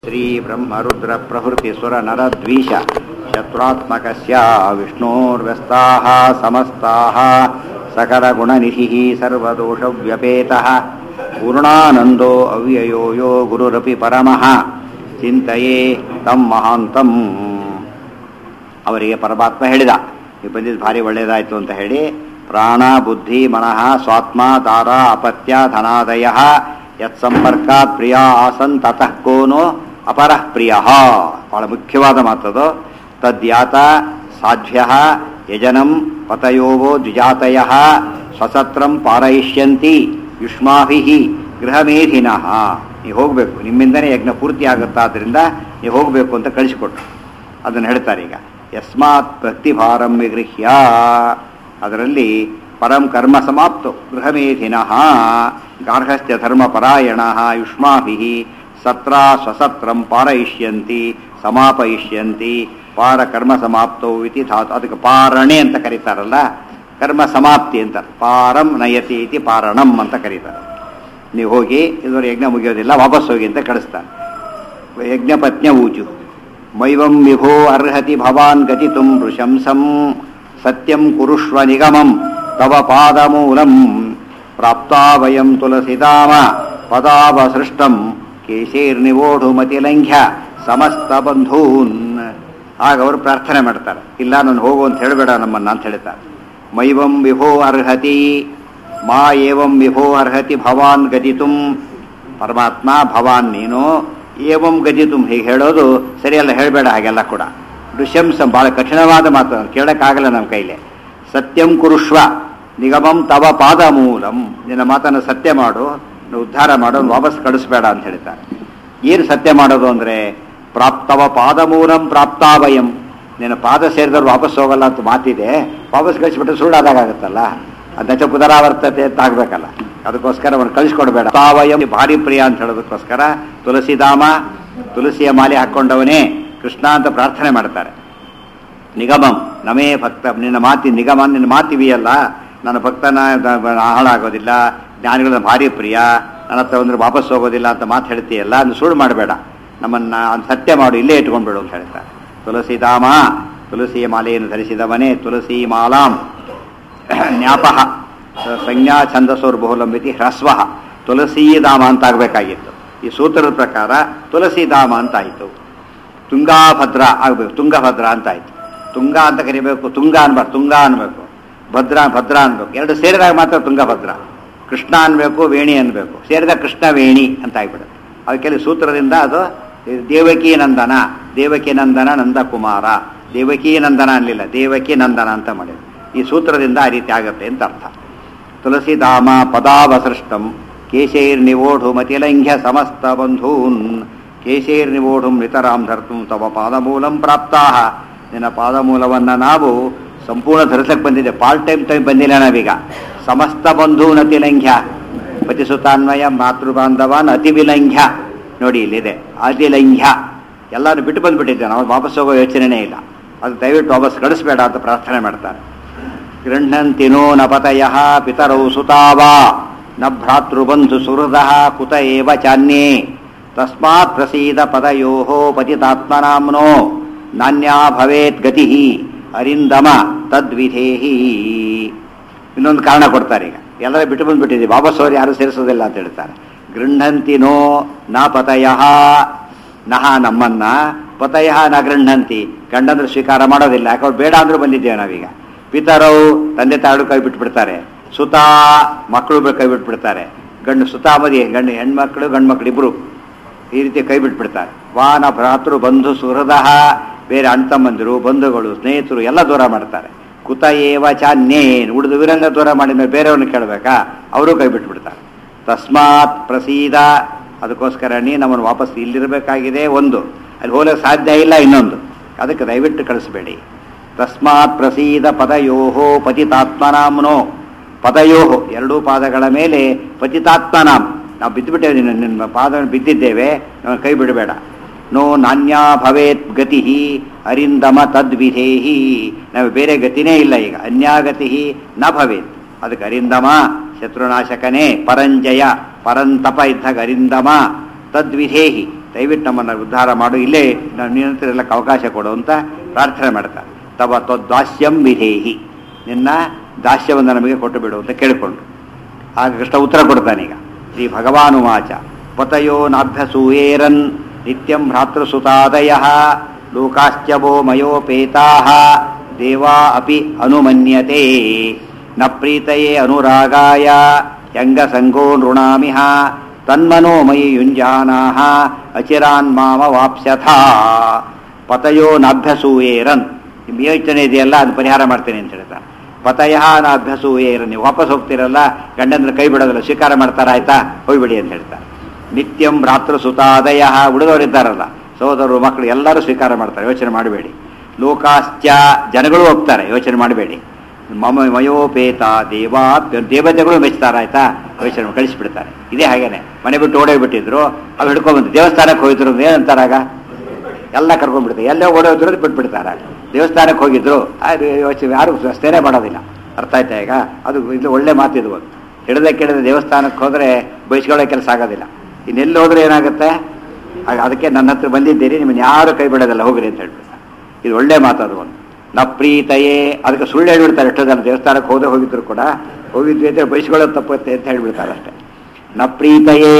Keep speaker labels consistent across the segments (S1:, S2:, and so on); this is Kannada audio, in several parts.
S1: ಶ್ರೀ ಬ್ರಹ್ಮರುದ್ರ ಪ್ರಭೃತಿ ಸುರ ನರದ್ವೀಷ ಶತ್ರುತ್ಮಕಸ್ಯ ವಿಷ್ಣೋರ್ವ್ಯಸ್ತಾಃ ಸಮಸ್ತಾಃ ಸಕಲಗುಣನಿಧಿಃ ಸರ್ವದೋಷವ್ಯಪೇತಃ ಪೂರ್ಣಾನಂದೋ ಅವ್ಯಯೋ ಯೋ ಗುರುರಪಿ ಪರಮಃ ಚಿಂತೆಯೇ ತಂ ಮಹಾಂತಂ ಅವರಿಗೆ ಪರಮಾತ್ಮ ಹೇಳಿದ ನೀವು ಬಂದಿದ್ದು ಭಾರಿ ಒಳ್ಳೆಯದಾಯಿತು ಅಂತ ಹೇಳಿ ಪ್ರಾಣ ಬುದ್ಧಿ ಮನಃ ಸ್ವಾತ್ಮ ದಾರ ಅಪತ್ಯ ಧನಾದಯ ಯತ್ಸಂಪರ್ಕಾತ್ ಪ್ರಿಯ ಆಸನ್ ತತಃ ಕೋನೋ ಅಪರಃ ಪ್ರಿಯ ಬಹಳ ಮುಖ್ಯವಾದ ಮಾತದು ತದ್ಯಾತ ಸಾಧ್ಯ ಯಜನಂ ಪತಯೋವೋ ದ್ವಿಜಾತಯ ಸ್ವಸತ್ರಂ ಪಾರಯಿಷ್ಯಂತಿ ಯುಷ್ಮಾಭಿ ಗೃಹಮೇಧಿನಃ ನೀವು ಹೋಗಬೇಕು ನಿಮ್ಮಿಂದನೇ ಯಜ್ಞ ಪೂರ್ತಿ ಆಗುತ್ತಾದ್ರಿಂದ ನೀವು ಹೋಗಬೇಕು ಅಂತ ಕಳಿಸಿಕೊಟ್ರು ಅದನ್ನು ಹೇಳ್ತಾರೆ ಈಗ ಯಸ್ಮಾತ್ ಭಕ್ತಿಭಾರಂ ವಿಗೃಹ್ಯ ಅದರಲ್ಲಿ ಪರಂ ಕರ್ಮ ಸಮಾಪ್ತು ಗೃಹಮೇಧಿನಃ ಗಾರ್ಹಸ್ಥ್ಯ ಧರ್ಮಪರಾಯಣ ಯುಷ್ಮಾಭಿ ಸತ್ರ ಸ್ವಸತ್ರಂ ಪಾರಯಿಷ್ಯಂತಿ ಸಮಾಪಯಿಷ್ಯಂತಿ ಪಾರ ಕರ್ಮ ಸಮಾಪ್ತೌ ಇತಿ ಧಾತು ಅದಕ್ಕೆ ಪಾರಣೆ ಅಂತ ಕರೀತಾರಲ್ಲ ಕರ್ಮ ಸಮಾಪ್ತಿ ಅಂತ ಪಾರಂ ನಯತಿ ಇತಿ ಪಾರಣಂ ಅಂತ ಕರೀತಾರೆ ನೀವು ಹೋಗಿ ಇದುವರೆ ಯಜ್ಞ ಮುಗಿಯೋದಿಲ್ಲ ವಾಪಸ್ ಹೋಗಿ ಅಂತ ಕಳಿಸ್ತಾರೆ ಯಜ್ಞಪತ್ನ್ಯ ಊಚು ಮೈವಂ ವಿಭೋ ಅರ್ಹತಿ ಭವಾನ್ ಗತಿತುಂ ಋಶಂಸಂ ಸತ್ಯಂ ಕುರುಷ್ವ ನಿಗಮಂ ತವ ಪಾದಮೂಲಂ ಪ್ರಾಪ್ತಾ ವಯಂ ತುಲಸಿದಾಮ ಪದಾವಸೃಷ್ಟಂ ಕೇಶೀರ್ನಿವೋಢುಮತಿಲಂಘ್ಯ ಸಮಸ್ತ ಬಂಧೂನ್ ಆಗ ಅವರು ಪ್ರಾರ್ಥನೆ ಮಾಡ್ತಾರೆ ಇಲ್ಲ ನಾನು ಹೋಗು ಅಂತ ಹೇಳಬೇಡ ನಮ್ಮನ್ನ ಅಂತ ಹೇಳ್ತಾರೆ ಮೈವಂ ವಿಭೋ ಅರ್ಹತಿ ಮಾ ಏವಂ ವಿಭೋ ಅರ್ಹತಿ ಭವಾನ್ ಗದಿತುಂ ಪರಮಾತ್ಮ ಭವಾನ್ ನೀನು ಏವಂ ಗದಿತುಂ ಹೀಗೆ ಹೇಳೋದು ಸರಿಯಲ್ಲ ಹೇಳಬೇಡ ಹಾಗೆಲ್ಲ ಕೂಡ ಋಷ್ಯಂಸಂ ಬಹಳ ಕಠಿಣವಾದ ಮಾತು ಕೇಳಕ್ಕಾಗಲ್ಲ ನಮ್ಮ ಕೈಲಿ ಸತ್ಯಂ ಕುರುಷ್ವ ನಿಗಮಂ ತವ ಪಾದ ಮೂಲಂ ನಿನ್ನ ಮಾತನ್ನು ಸತ್ಯ ಮಾಡು ಉದ್ಧಾರ ಮಾಡು ವಾಪಸ್ ಕಳಿಸ್ಬೇಡ ಅಂತ ಹೇಳ್ತಾರೆ ಏನು ಸತ್ಯ ಮಾಡೋದು ಅಂದರೆ ಪ್ರಾಪ್ತವ ಪಾದ ಮೂಲಂ ಪ್ರಾಪ್ತಾವಯಂ ನಿನ್ನ ಪಾದ ಸೇರಿದವ್ರು ವಾಪಸ್ ಹೋಗಲ್ಲ ಅಂತ ಮಾತಿದೆ ವಾಪಸ್ ಕಳಿಸ್ಬಿಟ್ಟು ಸುಳ್ಳಾದಾಗತ್ತಲ್ಲ ಅದಕ್ಕೆ ಪುನರಾವರ್ತತೆ ಅಂತ ಆಗ್ಬೇಕಲ್ಲ ಅದಕ್ಕೋಸ್ಕರ ಅವ್ನು ಕಳಿಸ್ಕೊಡ್ಬೇಡ ತಾವಯಂ ಭಾರಿ ಪ್ರಿಯ ಅಂತ ಹೇಳೋದಕ್ಕೋಸ್ಕರ ತುಳಸಿಧಾಮ ತುಳಸಿಯ ಮಾಲೆ ಹಾಕ್ಕೊಂಡವನೇ ಕೃಷ್ಣ ಅಂತ ಪ್ರಾರ್ಥನೆ ಮಾಡ್ತಾರೆ ನಿಗಮಂ ನಮೇ ಭಕ್ತ ನಿನ್ನ ಮಾತಿ ನಿಗಮ ನಿನ್ನ ಮಾತಿವಿಯಲ್ಲ ನನ್ನ ಭಕ್ತನ ಹಾಳಾಗೋದಿಲ್ಲ ಜ್ಞಾನಿಗಳ ಭಾರಿ ಪ್ರಿಯ ನನ್ನ ಹತ್ರ ಅಂದ್ರೆ ವಾಪಸ್ ಹೋಗೋದಿಲ್ಲ ಅಂತ ಮಾತು ಹೇಳ್ತೀಯಲ್ಲ ಅದನ್ನು ಸುಳ್ಳು ಮಾಡಬೇಡ ನಮ್ಮನ್ನ ಅದು ಸತ್ಯ ಮಾಡು ಇಲ್ಲೇ ಇಟ್ಕೊಂಡ್ಬೇಡು ಅಂತ ಹೇಳ್ತಾರೆ ತುಳಸಿಧಾಮ ತುಳಸಿಯ ಮಾಲೆಯನ್ನು ಧರಿಸಿದವನೇ ತುಳಸಿ ಮಾಲಾಂ ಜ್ಞಾಪಃ ಸಂಜ್ಞಾ ಛಂದಸೋರ್ಬಹುಲಂಬಿತಿ ಹ್ರಸ್ವ ತುಳಸೀಧಾಮ ಅಂತ ಆಗಬೇಕಾಗಿತ್ತು ಈ ಸೂತ್ರದ ಪ್ರಕಾರ ತುಳಸಿಧಾಮ ಅಂತ ಆಯಿತು ತುಂಗಾಭದ್ರ ಆಗಬೇಕು ತುಂಗಭದ್ರ ಅಂತ ಆಯ್ತು ತುಂಗ ಅಂತ ಕರಿಬೇಕು ತುಂಗ ಅನ್ಬಾರ್ದು ತುಂಗ ಅನ್ಬೇಕು ಭದ್ರ ಭದ್ರ ಅನ್ಬೇಕು ಎರಡು ಸೇರಿದಾಗ ಮಾತ್ರ ತುಂಗಭದ್ರ ಕೃಷ್ಣ ಅನ್ಬೇಕು ವೇಣಿ ಅನ್ಬೇಕು ಸೇರಿದ ಕೃಷ್ಣ ವೇಣಿ ಅಂತ ಆಗ್ಬಿಡುತ್ತೆ ಅದಕ್ಕೆಲ್ಲ ಸೂತ್ರದಿಂದ ಅದು ದೇವಕಿ ನಂದನ ದೇವಕಿ ನಂದನ ನಂದಕುಮಾರ ದೇವಕಿ ನಂದನ ಅನ್ಲಿಲ್ಲ ದೇವಕಿ ನಂದನ ಅಂತ ಮಾಡಿದ್ರು ಈ ಸೂತ್ರದಿಂದ ಆ ರೀತಿ ಆಗುತ್ತೆ ಅಂತ ಅರ್ಥ ತುಳಸಿಧಾಮ ಪದಾವಸೃಷ್ಟಂ ಕೇಶೈರ್ನಿವೋಢು ಮತಿಲಂಘ್ಯ ಸಮಸ್ತ ಬಂಧೂನ್ ಕೇಶೈರ್ನಿವೋಢುಂ ನಿತರಾಂ ಧರ್ತು ತವ ಪಾದಮೂಲಂ ಪ್ರಾಪ್ತಾ ನಿನ್ನ ಪಾದಮೂಲವನ್ನು ನಾವು ಸಂಪೂರ್ಣ ಧರಿಸಕ್ಕೆ ಬಂದಿದೆ ಪಾರ್ಟ್ ಟೈಮ್ ಟೈಮ್ ಬಂದಿಲ್ಲ ನಾವೀಗ ಸಮಸ್ತ ಬಂಧೂನ್ ಅತಿಲಂಘ್ಯ ಪತಿಸುತಾನ್ವಯ ಮಾತೃಬಾಂಧವಾನ್ ಅತಿ ವಿಲಂಘ್ಯ ನೋಡಿ ಇಲ್ಲಿದೆ ಅತಿಲಂಘ್ಯ ಎಲ್ಲರೂ ಬಿಟ್ಟು ಬಂದ್ಬಿಟ್ಟಿದ್ದೆ ನಾವು ವಾಪಸ್ ಹೋಗೋ ಯೋಚನೆನೇ ಇಲ್ಲ ಅದು ದಯವಿಟ್ಟು ವಾಪಸ್ ಕಳಿಸ್ಬೇಡ ಅಂತ ಪ್ರಾರ್ಥನೆ ಮಾಡ್ತಾರೆ ಗೃಹಂತಿನೋ ನ ಪತಯ ಪಿತರೌ ಸುತಾವಾ ನ ಭ್ರಾತೃಬಂಧು ಸುಹೃದ ಕುತ ಏವ ಚಾನ್ಯೇ ತಸ್ಮಾತ್ ಪ್ರಸೀದ ಪದಯೋ ಪತಿತಾತ್ಮನಾಮ್ನೋ ನಾನ್ಯಾ ಭವೇತ್ ಗತಿ ಅರಿಂದಮ ತದ್ವಿಧೇಹಿ ಇನ್ನೊಂದು ಕಾರಣ ಕೊಡ್ತಾರೆ ಈಗ ಎಲ್ಲರೂ ಬಿಟ್ಟು ಬಂದ್ಬಿಟ್ಟಿದ್ದೀವಿ ವಾಪಸ್ ಅವ್ರು ಯಾರು ಸೇರಿಸೋದಿಲ್ಲ ಅಂತ ಹೇಳ್ತಾರೆ ಗೃಹಂತಿನೋ ನ ಪತಯ ನಹ ನಮ್ಮನ್ನ ಪತಯ ನ ಗೃಹಂತಿ ಗಂಡಂದ್ರೆ ಸ್ವೀಕಾರ ಮಾಡೋದಿಲ್ಲ ಯಾಕಂದ್ರೆ ಬೇಡ ಅಂದ್ರೂ ಬಂದಿದ್ದೇವೆ ನಾವೀಗ ಪಿತರವು ತಂದೆ ತಾಳು ಕೈ ಬಿಟ್ಬಿಡ್ತಾರೆ ಸುತ ಮಕ್ಕಳು ಕೈ ಬಿಟ್ಬಿಡ್ತಾರೆ ಗಂಡು ಸುತಾಮದಿ ಗಂಡು ಹೆಣ್ಮಕ್ಳು ಗಂಡು ಮಕ್ಳು ಇಬ್ರು ಈ ರೀತಿ ಕೈ ಬಿಟ್ಬಿಡ್ತಾರೆ ವಾನ ಭ್ರಾತೃ ಬಂಧು ಸುಹೃದ ಬೇರೆ ಅಣ್ಣ ತಮ್ಮಂದಿರು ಬಂಧುಗಳು ಸ್ನೇಹಿತರು ಎಲ್ಲ ದೂರ ಮಾಡ್ತಾರೆ ಕುತ ಏವ ಚಾನ್ಯೇನ್ ಉಳಿದು ವಿರಂಗ ದೂರ ಮಾಡಿದ್ಮೇಲೆ ಬೇರೆಯವ್ರನ್ನ ಕೇಳಬೇಕಾ ಅವರು ಕೈ ಬಿಟ್ಬಿಡ್ತಾರೆ ತಸ್ಮಾತ್ ಪ್ರಸೀದ ಅದಕ್ಕೋಸ್ಕರ ನೀ ನಮ್ಮನ್ನು ವಾಪಸ್ ಇಲ್ಲಿರಬೇಕಾಗಿದೆ ಒಂದು ಅಲ್ಲಿ ಹೋಗಕ್ಕೆ ಸಾಧ್ಯ ಇಲ್ಲ ಇನ್ನೊಂದು ಅದಕ್ಕೆ ದಯವಿಟ್ಟು ಕಳಿಸ್ಬೇಡಿ ತಸ್ಮಾತ್ ಪ್ರಸೀದ ಪದಯೋಹೋ ಪತಿತಾತ್ಮನಾಮ್ನೋ ಪದಯೋಹೋ ಎರಡೂ ಪಾದಗಳ ಮೇಲೆ ಪತಿತಾತ್ಮನಾಮ್ ನಾವು ಬಿದ್ದುಬಿಟ್ಟೇವೆ ನಿನ್ನ ನಿನ್ನ ಪಾದ ಬಿದ್ದಿದ್ದೇವೆ ನಾವು ಕೈ ಬಿಡಬೇಡ ನೋ ನಾನ್ಯಾ ಭವೇತ್ ಗತಿ ಅರಿಂದಮ ತದ್ವಿಧೇಹಿ ನಾವು ಬೇರೆ ಗತಿನೇ ಇಲ್ಲ ಈಗ ಅನ್ಯಾಗತಿ ನ ಭವೇತ್ ಅದಕ್ಕೆ ಅರಿಂದಮ ಶತ್ರುನಾಶಕನೇ ಪರಂಜಯ ಪರಂತಪ ಇದ್ದಾಗ ಅರಿಂದಮ ತದ್ವಿಧೇಹಿ ದಯವಿಟ್ಟು ನಮ್ಮನ್ನು ಉದ್ಧಾರ ಮಾಡು ಇಲ್ಲೇ ನಿನ್ನಂತರಲ್ಲಕ್ಕೆ ಅವಕಾಶ ಕೊಡು ಅಂತ ಪ್ರಾರ್ಥನೆ ಮಾಡ್ತಾರೆ ತವ ತ್ವದಾಸ್ಯಂ ವಿಧೇಹಿ ನಿನ್ನ ದಾಸ್ಯವನ್ನು ನಮಗೆ ಕೊಟ್ಟು ಬಿಡು ಅಂತ ಕೇಳಿಕೊಂಡು ಆಗ ಕೃಷ್ಣ ಉತ್ತರ ಕೊಡ್ತಾನೀಗ ಶ್ರೀ ಭಗವಾನುವಾಚ ಪತಯೋ ನಾಭ್ಯಸೂಯೇರನ್ ನಿತ್ಯಂ ಭ್ರಾತೃಸುತಾದಯ ಲೋಕಾಶ್ಚವೋ ಮಯೋಪೇತಾ ದೇವಾ ಅಪಿ ಅನುಮನ್ಯತೆ ನ ಪ್ರೀತಯೇ ಅನುರಾಗಾಯ ಯಂಗಸಂಗೋ ನೃಣಾಮಿಹ ತನ್ಮನೋ ಮಯಿ ಯುಂಜಾನಾಹ ಅಚಿರಾನ್ ಮಾಮ ವಾಪ್ಸ್ಯಥ ಪತಯೋ ನಾಭ್ಯಸೂಯೇರನ್ ನಿಮ್ಮ ಯೋಚನೆ ಇದೆಯಲ್ಲ ಅದು ಪರಿಹಾರ ಮಾಡ್ತೇನೆ ಅಂತ ಹೇಳ್ತಾರೆ ಪತಯ ನಾಭ್ಯಸೂಯೇರನ್ ನೀವು ವಾಪಸ್ ಹೋಗ್ತಿರಲ್ಲ ಗಂಡಂದ್ರ ಕೈ ಬಿಡೋದಿಲ್ಲ ಸ್ವೀಕಾರ ಮಾಡ್ತಾರ ಆಯ್ತಾ ಹೋಗ್ಬಿಡಿ ಅಂತ ಹೇಳ್ತಾರೆ ನಿತ್ಯಂ ರಾತ್ರ ಸುತಾದಯ ಉಳಿದವರಿದ್ದಾರಲ್ಲ ಸೋದರರು ಮಕ್ಕಳು ಎಲ್ಲರೂ ಸ್ವೀಕಾರ ಮಾಡ್ತಾರೆ ಯೋಚನೆ ಮಾಡಬೇಡಿ ಲೋಕಾಶ್ಚ ಜನಗಳು ಹೋಗ್ತಾರೆ ಯೋಚನೆ ಮಾಡಬೇಡಿ ಮಮ ಮಯೋಪೇತ ದೇವಾ ದೇವತೆಗಳು ಮೆಚ್ತಾರ ಆಯ್ತಾ ಯೋಚನೆ ಮಾಡಿ ಕಳಿಸ್ಬಿಡ್ತಾರೆ ಇದೇ ಹಾಗೇನೆ ಮನೆ ಬಿಟ್ಟು ಓಡೋಗ್ಬಿಟ್ಟಿದ್ರು ಅವ್ರು ಹಿಡ್ಕೊಂಡ್ಬಂದು ದೇವಸ್ಥಾನಕ್ಕೆ ಹೋಗಿದ್ರು ಏನಂತಾರಾಗ ಎಲ್ಲ ಕರ್ಕೊಂಡ್ಬಿಡ್ತಾರೆ ಎಲ್ಲೇ ಓಡೋದ್ರು ಬಿಟ್ಬಿಡ್ತಾರೆ ದೇವಸ್ಥಾನಕ್ಕೆ ಹೋಗಿದ್ರು ಅದು ಯೋಚನೆ ಯಾರು ರಸ್ತೆನೇ ಮಾಡೋದಿಲ್ಲ ಅರ್ಥ ಆಯ್ತಾ ಈಗ ಅದು ಇದು ಒಳ್ಳೆ ಮಾತಿದು ಒಂದು ಹಿಡದೆ ಕೆಡದ ದೇವಸ್ಥಾನಕ್ಕೆ ಹೋದರೆ ಬಯಸ್ಕೊಳ್ಳೋ ಕೆಲಸ ಆಗೋದಿಲ್ಲ ಇನ್ನೆಲ್ಲಿ ಹೋದ್ರೆ ಏನಾಗುತ್ತೆ ಆಗ ಅದಕ್ಕೆ ನನ್ನ ಹತ್ರ ಬಂದಿದ್ದೀರಿ ನಿಮ್ಮನ್ನು ಯಾರು ಕೈ ಬಿಡೋದಿಲ್ಲ ಹೋಗ್ರಿ ಅಂತ ಹೇಳ್ಬಿಡ್ತಾರೆ ಇದು ಒಳ್ಳೆ ಮಾತದು ಒಂದು ನ ಪ್ರೀತಯೇ ಅದಕ್ಕೆ ಸುಳ್ಳು ಹೇಳ್ಬಿಡ್ತಾರೆ ಎಷ್ಟೋ ಜನ ದೇವಸ್ಥಾನಕ್ಕೆ ಹೋದ್ರೆ ಹೋಗಿದ್ರು ಕೂಡ ಹೋಗಿದ್ವಿ ಅಂತ ಬಯಸ್ಕೊಳ್ಳೋದು ತಪ್ಪುತ್ತೆ ಅಂತ ಹೇಳ್ಬಿಡ್ತಾರೆ ಅಷ್ಟೇ ನ ಪ್ರೀತಯೇ